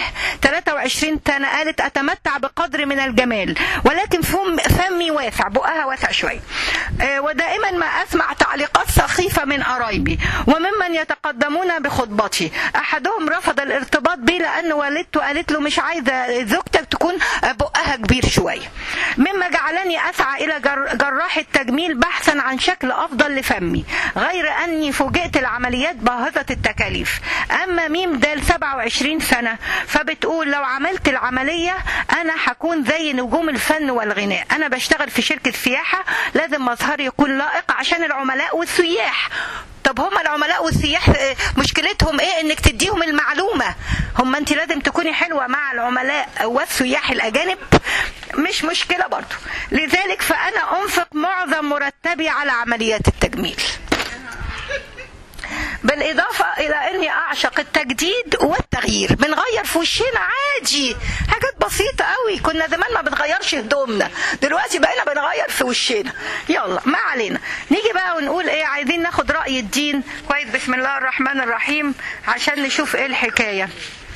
23 سنة قالت أتمتع بقدر من الجمال ولكن فم فمي واسع بقها واسع شوية آه، ودائما ما أسمع تعليقات سخيفة من قرايبي وممن يتقدمون بخطبتي أحدهم رفض الارتباط بي لأن والدته قالت له مش عايزة زوجتك تكون بقها كبير كبير شويه مما جعلني اسعى الى جر- جراح التجميل بحثا عن شكل افضل لفمي غير اني فوجئت العمليات باهظه التكاليف اما ميم دال 27 سنه فبتقول لو عملت العمليه انا هكون زي نجوم الفن والغناء انا بشتغل في شركه سياحه لازم مظهري يكون لائق عشان العملاء والسياح طب هم العملاء والسياح آه، مشكلتهم ايه انك تديهم المعلومه هم انت لازم تكوني حلوه مع العملاء والسياح الاجانب مش مشكله برضو لذلك فانا انفق معظم مرتبي على عمليات التجميل بالإضافة إلى أني أعشق التجديد والتغيير بنغير في وشنا عادي حاجات بسيطة قوي كنا زمان ما بنغيرش هدومنا دلوقتي بقينا بنغير في وشنا يلا ما علينا نيجي بقى ونقول إيه عايزين ناخد رأي الدين كويس بسم الله الرحمن الرحيم عشان نشوف إيه الحكاية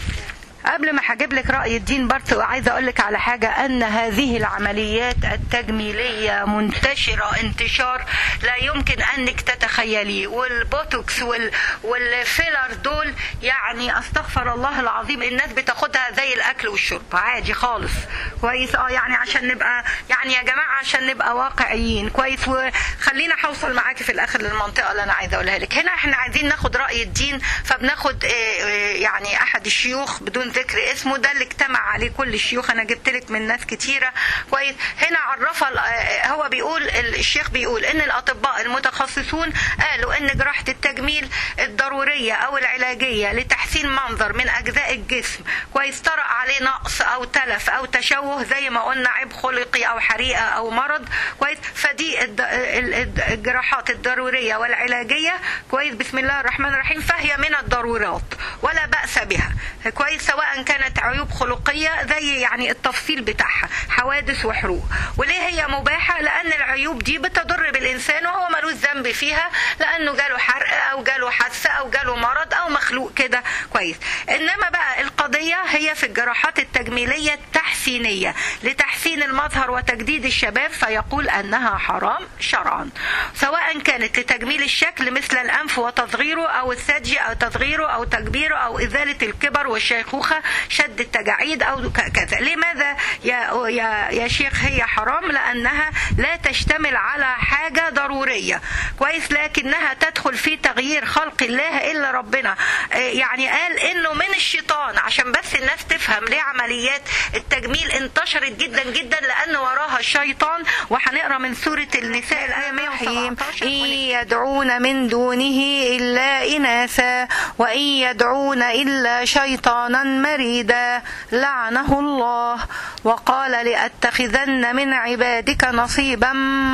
قبل ما هجيب لك رأي الدين برضه عايزة أقول لك على حاجة أن هذه العمليات التجميلية منتشرة انتشار لا يمكن أنك تتخيليه والبوتوكس وال والفيلر دول يعني أستغفر الله العظيم الناس بتاخدها زي الأكل والشرب عادي خالص كويس اه يعني عشان نبقى يعني يا جماعة عشان نبقى واقعيين كويس وخلينا هوصل معاكي في الآخر للمنطقة اللي أنا عايزة أقولها لك هنا احنا عايزين ناخد رأي الدين فبناخد آه، آه، يعني أحد الشيوخ بدون ذكر اسمه ده اللي اجتمع عليه كل الشيوخ انا جبت لك من ناس كتيره كويس هنا عرفها ال- هو بيقول الشيخ بيقول ان الاطباء المتخصصون قالوا ان جراحه التجميل الضروريه او العلاجيه لتحسين منظر من اجزاء الجسم كويس طرأ عليه نقص او تلف او تشوه زي ما قلنا عيب خلقي او حريقه او مرض كويس فدي الد- ال- ال- الجراحات الضروريه والعلاجيه كويس بسم الله الرحمن الرحيم فهي من الضرورات ولا بأس بها كويس سواء كانت عيوب خلقية زي يعني التفصيل بتاعها حوادث وحروق وليه هي مباحة لأن العيوب دي بتضر بالإنسان وهو ملوش ذنب فيها لأنه جاله حرق أو جاله حادثة أو جاله مرض أو مخلوق كده كويس إنما بقى القضية هي في الجراحات التجميلية التحسينية لتحسين المظهر وتجديد الشباب فيقول أنها حرام شرعا سواء كانت لتجميل الشكل مثل الأنف وتصغيره أو الثدي أو تصغيره أو تكبيره أو إزالة الكبر والشيخوخة شد التجاعيد أو ك- كذا لماذا يا, يا, يا شيخ هي حرام لأنها لا تشتمل على حاجة ضرورية كويس لكنها تدخل في تغيير خلق الله إلا ربنا آه، يعني قال إنه من الشيطان عشان بس الناس تفهم ليه عمليات التجميل انتشرت جدا جدا لأن وراها الشيطان وهنقرا من سورة النساء الآية 117 إن يدعون من دونه إلا إناثا وإن يدعون إلا شيطانا مريدا لعنه الله وقال لأتخذن من عبادك نصيبا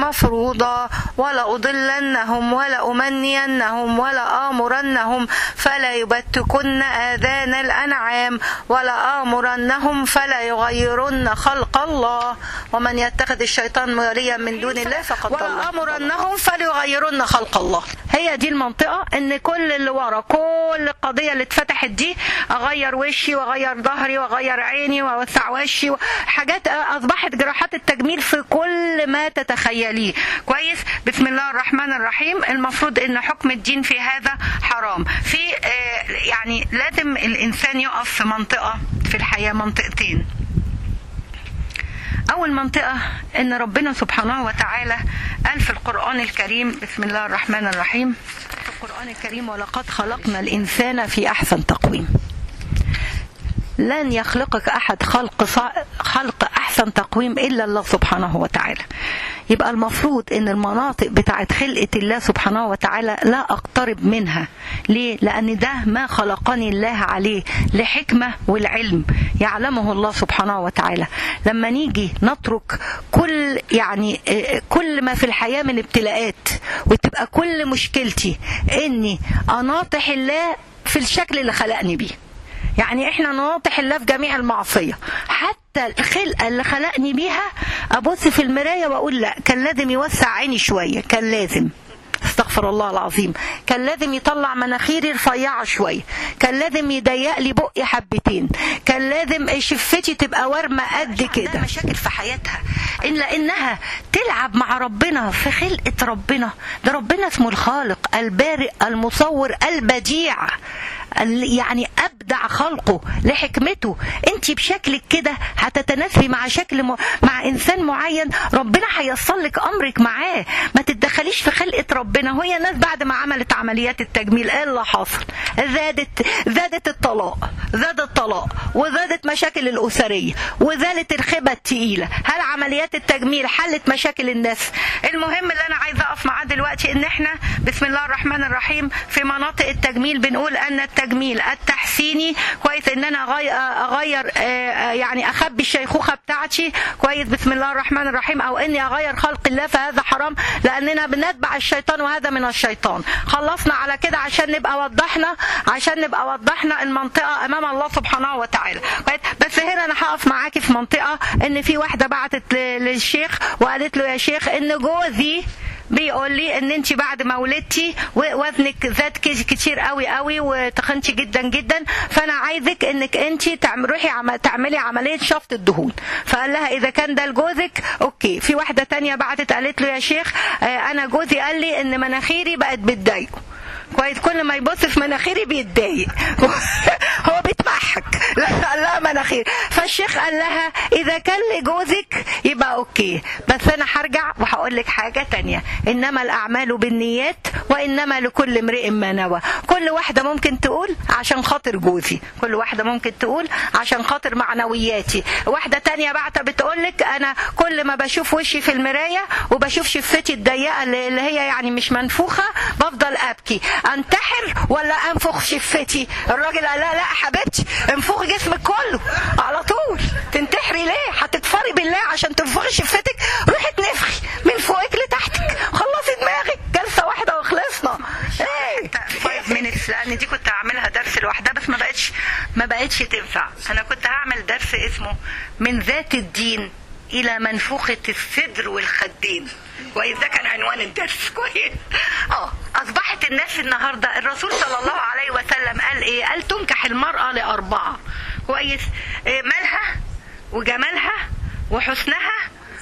مفروضا ولأضلنهم ولأمنينهم ولآمرنهم فلا يبتكن آذان الأنعام ولآمرنهم فلا يغيرن خلق الله ومن يتخذ الشيطان وليا من دون الله فقد ضل ولآمرنهم فليغيرن خلق الله هي دي المنطقة ان كل اللي ورا كل القضية اللي اتفتحت دي اغير وشي واغير ظهري واغير عيني واوسع وشي حاجات اصبحت جراحات التجميل في كل ما تتخيليه كويس بسم الله الرحمن الرحيم المفروض ان حكم الدين في هذا حرام في آه، يعني لازم الانسان يقف في منطقة في الحياة منطقتين أول منطقة إن ربنا سبحانه وتعالى قال في القرآن الكريم بسم الله الرحمن الرحيم في القرآن الكريم ولقد خلقنا الإنسان في أحسن تقويم لن يخلقك أحد خلق صع... خلق أحسن تقويم إلا الله سبحانه وتعالى يبقى المفروض ان المناطق بتاعت خلقة الله سبحانه وتعالى لا اقترب منها ليه لان ده ما خلقني الله عليه لحكمة والعلم يعلمه الله سبحانه وتعالى لما نيجي نترك كل يعني آه، كل ما في الحياة من ابتلاءات وتبقى كل مشكلتي اني اناطح الله في الشكل اللي خلقني بيه يعني احنا نناطح الله في جميع المعصية حتى الخلقة اللي خلقني بيها ابص في المراية واقول لا كان لازم يوسع عيني شوية كان لازم استغفر الله العظيم كان لازم يطلع مناخيري رفيعة شوية كان لازم يضيق لي بقي حبتين كان لازم شفتي تبقى ورمة قد كده مشاكل في حياتها إن لأنها تلعب مع ربنا في خلقة ربنا ده ربنا اسمه الخالق البارئ المصور البديع ال- يعني ابدع خلقه لحكمته انت بشكلك كده هتتناسبي مع شكل م... مع انسان معين ربنا هيصل لك امرك معاه ما تتدخليش في خلقه ربنا وهي الناس بعد ما عملت عمليات التجميل ايه اللي حصل زادت زادت الطلاق زاد الطلاق وزادت مشاكل الاسريه وزادت الخبه التقيله هل عمليات التجميل حلت مشاكل الناس المهم اللي انا عايزه اقف معاه دلوقتي ان احنا بسم الله الرحمن الرحيم في مناطق التجميل بنقول ان التجميل التحسيني كويس ان انا أغي- اغير آه، آه، يعني اخبي الشيخوخه بتاعتي كويس بسم الله الرحمن الرحيم او اني اغير خلق الله فهذا حرام لاننا بنتبع الشيطان وهذا من الشيطان خلصنا على كده عشان نبقى وضحنا عشان نبقى وضحنا المنطقه امام الله سبحانه وتعالى كويس بس هنا انا هقف معاكي في منطقه ان في واحده بعتت ل- للشيخ وقالت له يا شيخ ان جوزي بيقول لي ان انت بعد ما ولدتي وزنك زاد كي- كتير قوي قوي وتخنتي جدا جدا فانا عايزك انك انت تعم- روحي عم- تعملي عمليه شفط الدهون فقال لها اذا كان ده لجوزك اوكي في واحده تانية بعتت قالت له يا شيخ آه، انا جوزي قال لي ان مناخيري بقت بتضايقه كويس كل ما يبص في مناخيري بيتضايق هو بيتضحك لا قال لها مناخير فالشيخ قال لها اذا كان لجوزك يبقى اوكي بس انا هرجع وهقول لك حاجه تانية انما الاعمال بالنيات وانما لكل امرئ ما نوى كل واحده ممكن تقول عشان خاطر جوزي كل واحده ممكن تقول عشان خاطر معنوياتي واحده تانية بعتها بتقول لك انا كل ما بشوف وشي في المرايه وبشوف شفتي الضيقه اللي اللي هي يعني مش منفوخه بفضل ابكي انتحر ولا انفخ شفتي الراجل قال لها لا حبيبتي انفخي جسمك كله على طول تنتحري ليه هتكفري بالله عشان تنفخي شفتك روحي تنفخي من فوقك لتحتك خلصي دماغك جلسه واحده وخلصنا ايه من لان دي كنت هعملها درس لوحدها بس ما بقتش ما بقتش تنفع انا كنت هعمل درس اسمه من ذات الدين الى منفوخه الصدر والخدين كويس ده كان عنوان الدرس كويس اه اصبحت الناس النهارده الرسول صلى الله عليه وسلم قال ايه قال تنكح المراه لاربعه كويس إيه مالها وجمالها وحسنها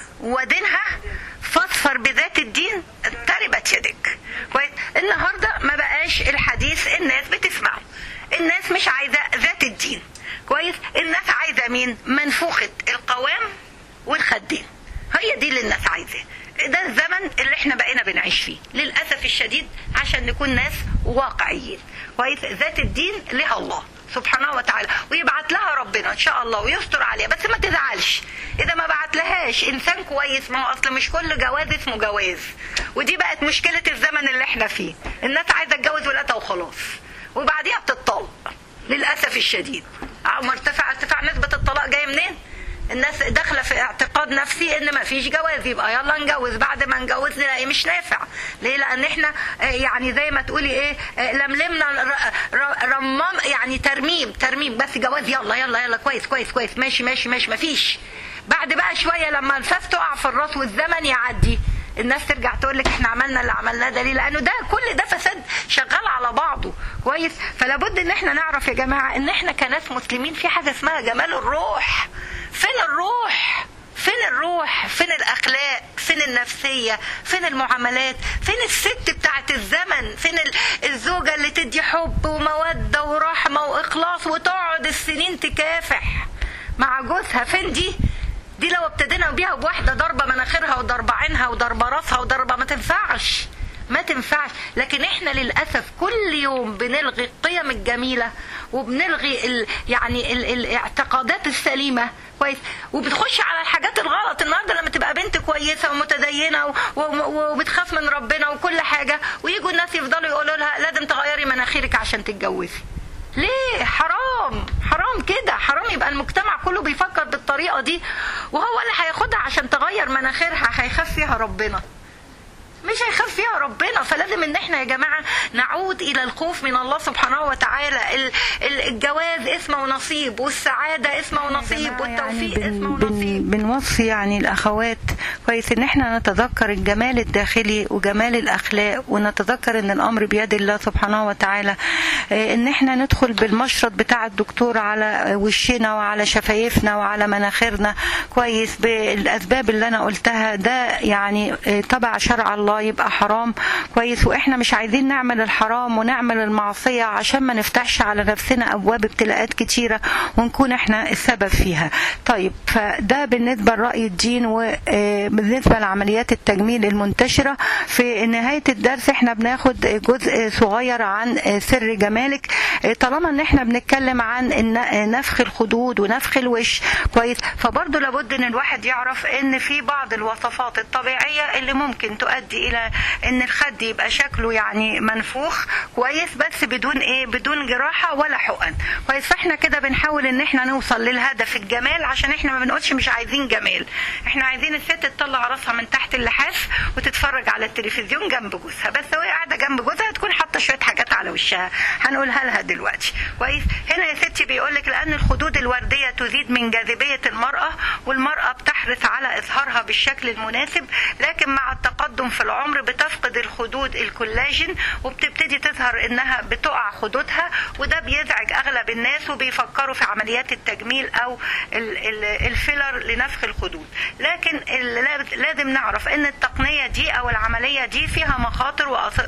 ودينها فاصفر بذات الدين تربت يدك كويس النهارده ما بقاش الحديث الناس بتسمعه الناس مش عايزه ذات الدين كويس الناس عايزه مين منفوخه القوام والخدين هي دي اللي الناس عايزاه ده الزمن اللي احنا بقينا بنعيش فيه للاسف الشديد عشان نكون ناس واقعيين كويس ذات الدين لها الله سبحانه وتعالى ويبعت لها ربنا ان شاء الله ويستر عليها بس ما تزعلش اذا ما بعت لهاش انسان كويس ما هو اصل مش كل جواز اسمه جواز ودي بقت مشكله الزمن اللي احنا فيه الناس عايزه تتجوز ولادها وخلاص وبعديها بتطلق للاسف الشديد مرتفع ارتفاع نسبه الطلاق جايه منين الناس داخله في اعتقاد نفسي ان ما فيش جواز يبقى يلا نجوز بعد ما نجوز نلاقي مش نافع ليه لان احنا آه، يعني زي ما تقولي ايه آه، لملمنا ر- ر- رمام يعني ترميم ترميم بس جواز يلا يلا يلا كويس كويس كويس ماشي ماشي ماشي ما فيش بعد بقى شويه لما الفاس تقع في الراس والزمن يعدي الناس ترجع تقول لك احنا عملنا اللي عملناه ده ليه لانه ده كل ده فساد شغال على بعضه كويس فلا بد ان احنا نعرف يا جماعه ان احنا كناس مسلمين في حاجه اسمها جمال الروح فين الروح فين الروح فين الاخلاق فين النفسيه فين المعاملات فين الست بتاعت الزمن فين ال- الزوجه اللي تدي حب وموده ورحمه واخلاص وتقعد السنين تكافح مع جوزها فين دي دي لو ابتدينا بيها بواحده ضربه مناخيرها وضربه عينها وضربه راسها وضربه ما تنفعش ما تنفعش لكن احنا للاسف كل يوم بنلغي القيم الجميله وبنلغي ال يعني ال الاعتقادات السليمه كويس وبتخش على الحاجات الغلط النهارده لما تبقى بنت كويسه ومتدينه و- و- وبتخاف من ربنا وكل حاجه ويجوا الناس يفضلوا يقولوا لها لازم تغيري مناخيرك عشان تتجوزي ليه حرام حرام كده حرام يبقى المجتمع كله بيفكر بالطريقه دي وهو اللي هياخدها عشان تغير مناخيرها هيخاف فيها ربنا مش هيخاف فيها ربنا فلازم ان احنا يا جماعه نعود الى الخوف من الله سبحانه وتعالى ال- ال- الجواز اسمه ونصيب والسعاده اسمه ونصيب والتوفيق يعني اسمه بن ونصيب بن بنوصي يعني الاخوات كويس ان احنا نتذكر الجمال الداخلي وجمال الاخلاق ونتذكر ان الامر بيد الله سبحانه وتعالى آه، ان احنا ندخل بالمشرط بتاع الدكتور على وشنا وعلى شفايفنا وعلى مناخيرنا كويس بالاسباب اللي انا قلتها ده يعني آه، تبع شرع الله الله يبقى حرام كويس واحنا مش عايزين نعمل الحرام ونعمل المعصيه عشان ما نفتحش على نفسنا ابواب ابتلاءات كتيره ونكون احنا السبب فيها طيب فده بالنسبه لراي الدين وبالنسبه لعمليات التجميل المنتشره في نهايه الدرس احنا بناخد جزء صغير عن سر جمالك طالما ان احنا بنتكلم عن نفخ الخدود ونفخ الوش كويس فبرضه لابد ان الواحد يعرف ان في بعض الوصفات الطبيعيه اللي ممكن تؤدي الى ان الخد يبقى شكله يعني منفوخ كويس بس بدون ايه بدون جراحه ولا حقن كويس فاحنا كده بنحاول ان احنا نوصل للهدف الجمال عشان احنا ما بنقولش مش عايزين جمال احنا عايزين الست تطلع راسها من تحت اللحاف وتتفرج على التلفزيون جنب جوزها بس وهي قاعده جنب جوزها تكون حاطه شويه حاجات على وشها هنقولها لها دلوقتي كويس هنا يا ستي بيقول لك لان الخدود الورديه تزيد من جاذبيه المراه والمراه بتحرص على اظهارها بالشكل المناسب لكن مع التقدم في العمر بتفقد الخدود الكولاجين وبتبتدي تظهر انها بتقع خدودها وده بيزعج اغلب الناس وبيفكروا في عمليات التجميل او الفيلر لنفخ الخدود لكن لازم نعرف ان التقنيه دي او العمليه دي فيها مخاطر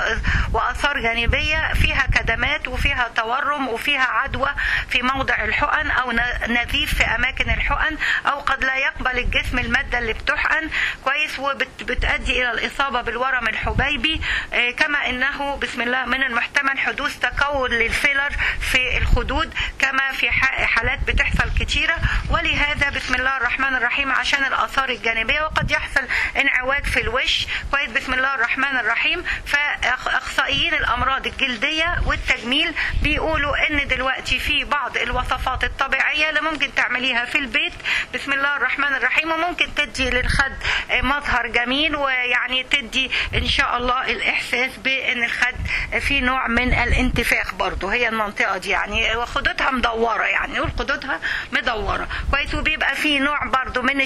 واثار جانبيه فيها كدمات وفيها تورم وفيها عدوى في موضع الحقن او نزيف في اماكن الحقن او قد لا يقبل الجسم الماده اللي بتحقن كويس وبتؤدي الى الاصابه بالورم الحبيبي كما انه بسم الله من المحتمل حدوث تكون للفيلر في الخدود كما في حالات بتحصل كتيره ولهذا بسم الله الرحمن الرحيم عشان الاثار الجانبيه وقد يحصل انعواج في الوش كويس بسم الله الرحمن الرحيم فاخصائيين الامراض الجلديه والتجميل بيقولوا ان دلوقتي في بعض الوصفات الطبيعيه اللي ممكن تعمليها في البيت بسم الله الرحمن الرحيم وممكن تدي للخد مظهر جميل ويعني تدي ان شاء الله الاحساس بان الخد في نوع من الانتفاخ برضه هي المنطقه دي يعني وخدودها مدوره يعني نقول خدودها مدوره كويس وبيبقى في نوع برضه من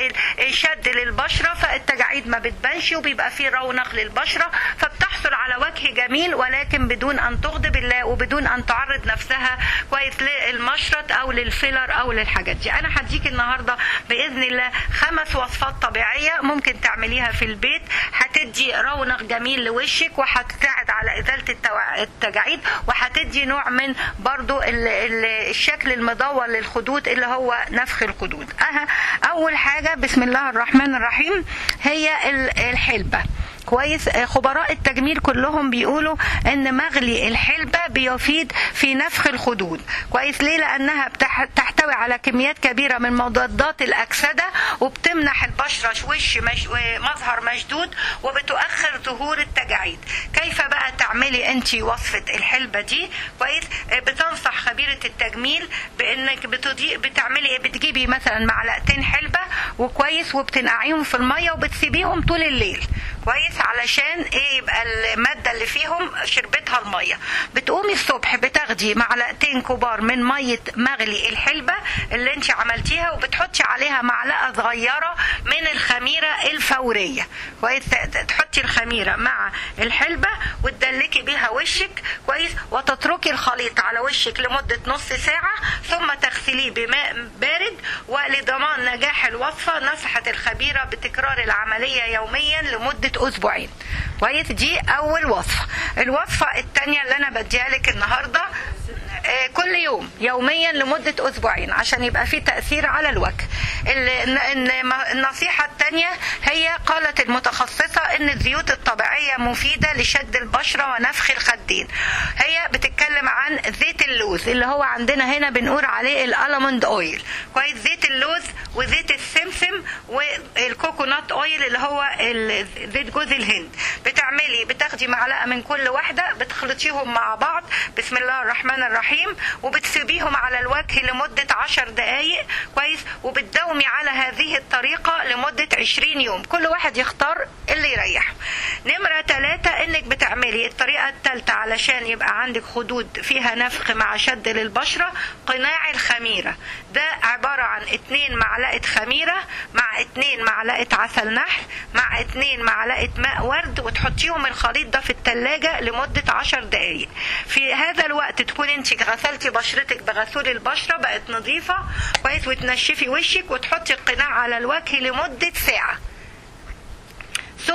الشد للبشره فالتجاعيد ما بتبانش وبيبقى في رونق للبشره فبتحصل على وجه جميل ولكن بدون ان تغضب الله وبدون ان تعرض نفسها كويس للمشرط او للفيلر او للحاجات دي انا هديك النهارده باذن الله خمس وصفات طبيعيه ممكن تعمليها في البيت هتدي رونق جميل لوشك وهتساعد على ازاله التجاعيد وهتدي نوع من برضو الشكل المدور للخدود اللي هو نفخ الخدود أه اول حاجه بسم الله الرحمن الرحيم هي الحلبه كويس خبراء التجميل كلهم بيقولوا ان مغلي الحلبة بيفيد في نفخ الخدود كويس ليه لانها تحتوي على كميات كبيرة من مضادات الاكسدة وبتمنح البشرة وش مش مظهر مشدود وبتؤخر ظهور التجاعيد كيف بقى تعملي انت وصفة الحلبة دي كويس بتنصح خبيرة التجميل بانك بتضيء بتعملي بتجيبي مثلا معلقتين حلبة وكويس وبتنقعيهم في المية وبتسيبيهم طول الليل كويس علشان ايه يبقى الماده اللي فيهم شربتها الميه بتقومي الصبح بتاخدي معلقتين كبار من ميه مغلي الحلبه اللي انت عملتيها وبتحطي عليها معلقه صغيره من الخميره الفوريه كويس تحطي الخميره مع الحلبه وتدلكي بيها وشك كويس وتتركي الخليط على وشك لمده نص ساعه ثم تغسليه بماء بارد ولضمان نجاح الوصفه نصحت الخبيره بتكرار العمليه يوميا لمده اسبوعين كويس دي اول وصفه الوصفه الثانيه اللي انا بديها لك النهارده كل يوم يوميا لمدة أسبوعين عشان يبقى في تأثير على الوجه النصيحة الثانية هي قالت المتخصصة أن الزيوت الطبيعية مفيدة لشد البشرة ونفخ الخدين هي بتتكلم عن زيت اللوز اللي هو عندنا هنا بنقول عليه الألموند أويل كويس زيت اللوز وزيت السمسم والكوكونات أويل اللي هو زيت جوز الهند بتعملي بتاخدي معلقة من كل واحدة بتخلطيهم مع بعض بسم الله الرحمن الرحيم وبتسيبيهم على الوجه لمدة عشر دقايق كويس وبتداومي على هذه الطريقة لمدة عشرين يوم كل واحد يختار اللي يريحه نمرة ثلاثة انك بتعملي الطريقة الثالثة علشان يبقى عندك خدود فيها نفخ مع شد للبشرة قناع الخميرة ده عبارة عن اتنين معلقة خميرة مع اتنين معلقة عسل نحل مع اتنين معلقة ماء ورد وتحطيهم الخليط ده في التلاجة لمدة عشر دقايق في هذا الوقت تكون انت غسلتي بشرتك بغسول البشرة بقت نظيفة كويس وتنشفي وشك وتحطي القناع على الوجه لمدة ساعة ثم تغسلي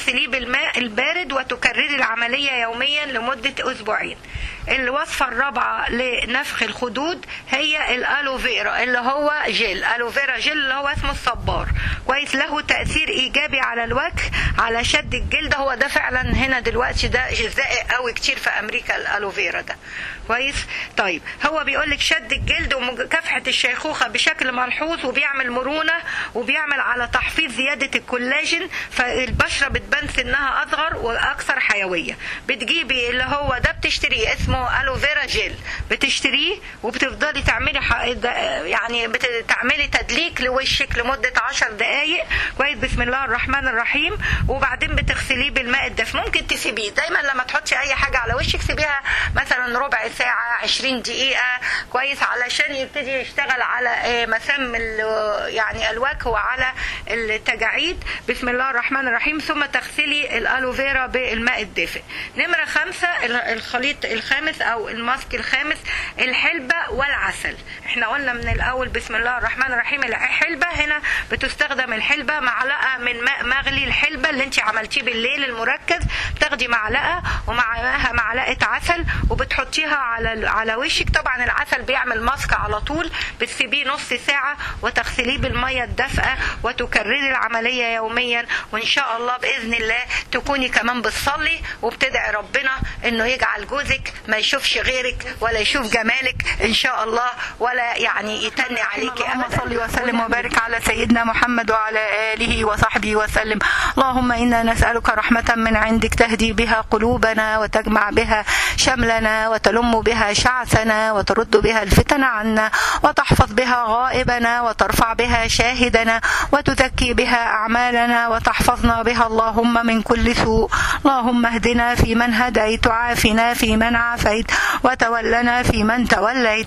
وتغسليه بالماء البارد وتكرري العملية يوميا لمدة أسبوعين الوصفة الرابعة لنفخ الخدود هي الألوفيرا اللي هو جل ألوفيرا جل اللي هو اسمه الصبار كويس له تأثير إيجابي على الوجه على شد الجلد هو ده فعلا هنا دلوقتي ده جزائي قوي كتير في أمريكا الألوفيرا ده كويس طيب هو بيقول لك شد الجلد ومكافحة الشيخوخة بشكل ملحوظ وبيعمل مرونة وبيعمل على تحفيظ زيادة الكولاجين فالبشرة بتبان سنها أصغر وأكثر حيوية بتجيبي اللي هو ده بتشتريه اسمه ألوفيرا جيل بتشتريه وبتفضلي تعملي ح- ده- يعني بتعملي تدليك لوشك لمدة عشر دقايق كويس بسم الله الرحمن الرحيم وبعدين بتغسليه بالماء الدافئ ممكن تسيبيه دايما لما تحطي أي حاجة على وشك سيبيها مثلا ربع ساعة 20 دقيقة كويس علشان يبتدي يشتغل على آه، مسام ال- يعني الوجه وعلى التجاعيد بسم الله الرحمن الرحيم ثم تغسلي الالوفيرا بالماء الدافئ نمرة خمسة ال- الخليط الخامس او الماسك الخامس الحلبة والعسل احنا قلنا من الاول بسم الله الرحمن الرحيم الحلبة هنا بتستخدم الحلبة معلقة من ماء مغلي الحلبة اللي انت عملتيه بالليل المركز بتاخدي معلقة ومعاها معلقة عسل وبتحطيها على على وشك طبعا العسل بيعمل ماسك على طول بتسيبيه نص ساعة وتغسليه بالمية الدافئة وتكرري العملية يوميا وإن شاء الله بإذن الله تكوني كمان بتصلي وبتدعي ربنا إنه يجعل جوزك ما يشوفش غيرك ولا يشوف جمالك إن شاء الله ولا يعني يتني عليكي أبدا صلي وسلم وبارك على سيدنا محمد وعلى آله وصحبه وسلم اللهم إنا نسألك رحمة من عندك تهدي بها قلوبنا وتجمع بها شملنا وتلم بها شعثنا وترد بها الفتن عنا وتحفظ بها غائبنا وترفع بها شاهدنا وتزكي بها أعمالنا وتحفظنا بها اللهم من كل سوء اللهم اهدنا في من هديت وعافنا في من عافيت وتولنا في من توليت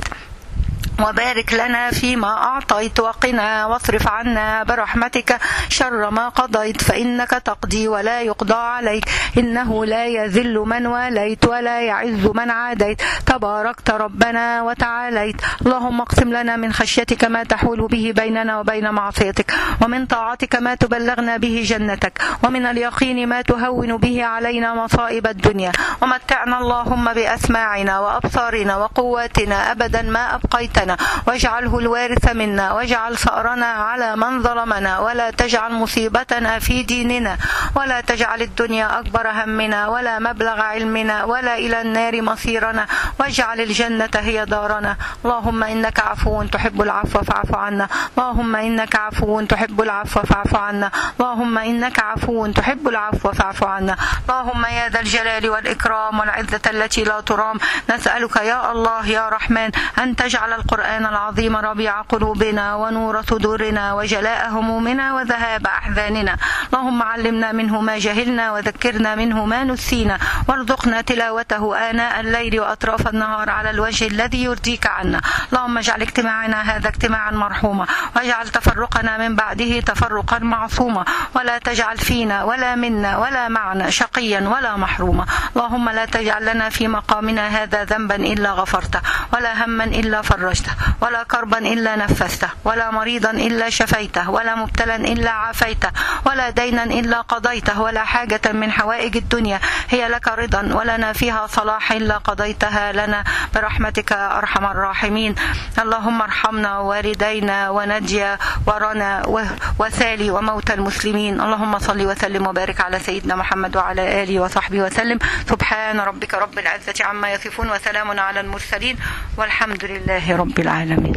وبارك لنا فيما أعطيت وقنا واصرف عنا برحمتك شر ما قضيت فإنك تقضي ولا يقضى عليك إنه لا يذل من واليت ولا يعز من عاديت تباركت ربنا وتعاليت اللهم اقسم لنا من خشيتك ما تحول به بيننا وبين معصيتك ومن طاعتك ما تبلغنا به جنتك ومن اليقين ما تهون به علينا مصائب الدنيا ومتعنا اللهم بأسماعنا وأبصارنا وقواتنا أبدا ما أبقيتنا واجعله الوارث منا واجعل ثأرنا على من ظلمنا ولا تجعل مصيبتنا في ديننا ولا تجعل الدنيا أكبر همنا ولا مبلغ علمنا ولا إلى النار مصيرنا واجعل الجنة هي دارنا اللهم إنك عفو تحب العفو فاعف عنا اللهم إنك عفو تحب العفو فاعف عنا اللهم إنك عفو تحب العفو فاعف عنا اللهم يا ذا الجلال والإكرام والعزة التي لا ترام نسألك يا الله يا رحمن أن تجعل القرآن العظيم ربيع قلوبنا ونور صدورنا وجلاء همومنا وذهاب أحزاننا اللهم علمنا منه ما جهلنا وذكرنا منه ما نسينا وارزقنا تلاوته آناء الليل وأطراف النهار على الوجه الذي يرضيك عنا اللهم اجعل اجتماعنا هذا اجتماعا مرحوما واجعل تفرقنا من بعده تفرقا معصوما ولا تجعل فينا ولا منا ولا معنا شقيا ولا محروما اللهم لا تجعل لنا في مقامنا هذا ذنبا إلا غفرته ولا هما إلا فرجته ولا كربا إلا نفسته ولا مريضا إلا شفيته ولا مبتلا إلا عافيته ولا دينا إلا قضيته ولا حاجة من حوائج الدنيا هي لك رضا ولنا فيها صلاح إلا قضيتها لنا برحمتك يا أرحم الراحمين اللهم ارحمنا ووالدينا ونجيا ورنا و- وسالي وموتى المسلمين اللهم صل وسلم وبارك على سيدنا محمد وعلى آله وصحبه وسلم سبحان ربك رب العزة عما يصفون وسلام على المرسلين والحمد لله رب العالمين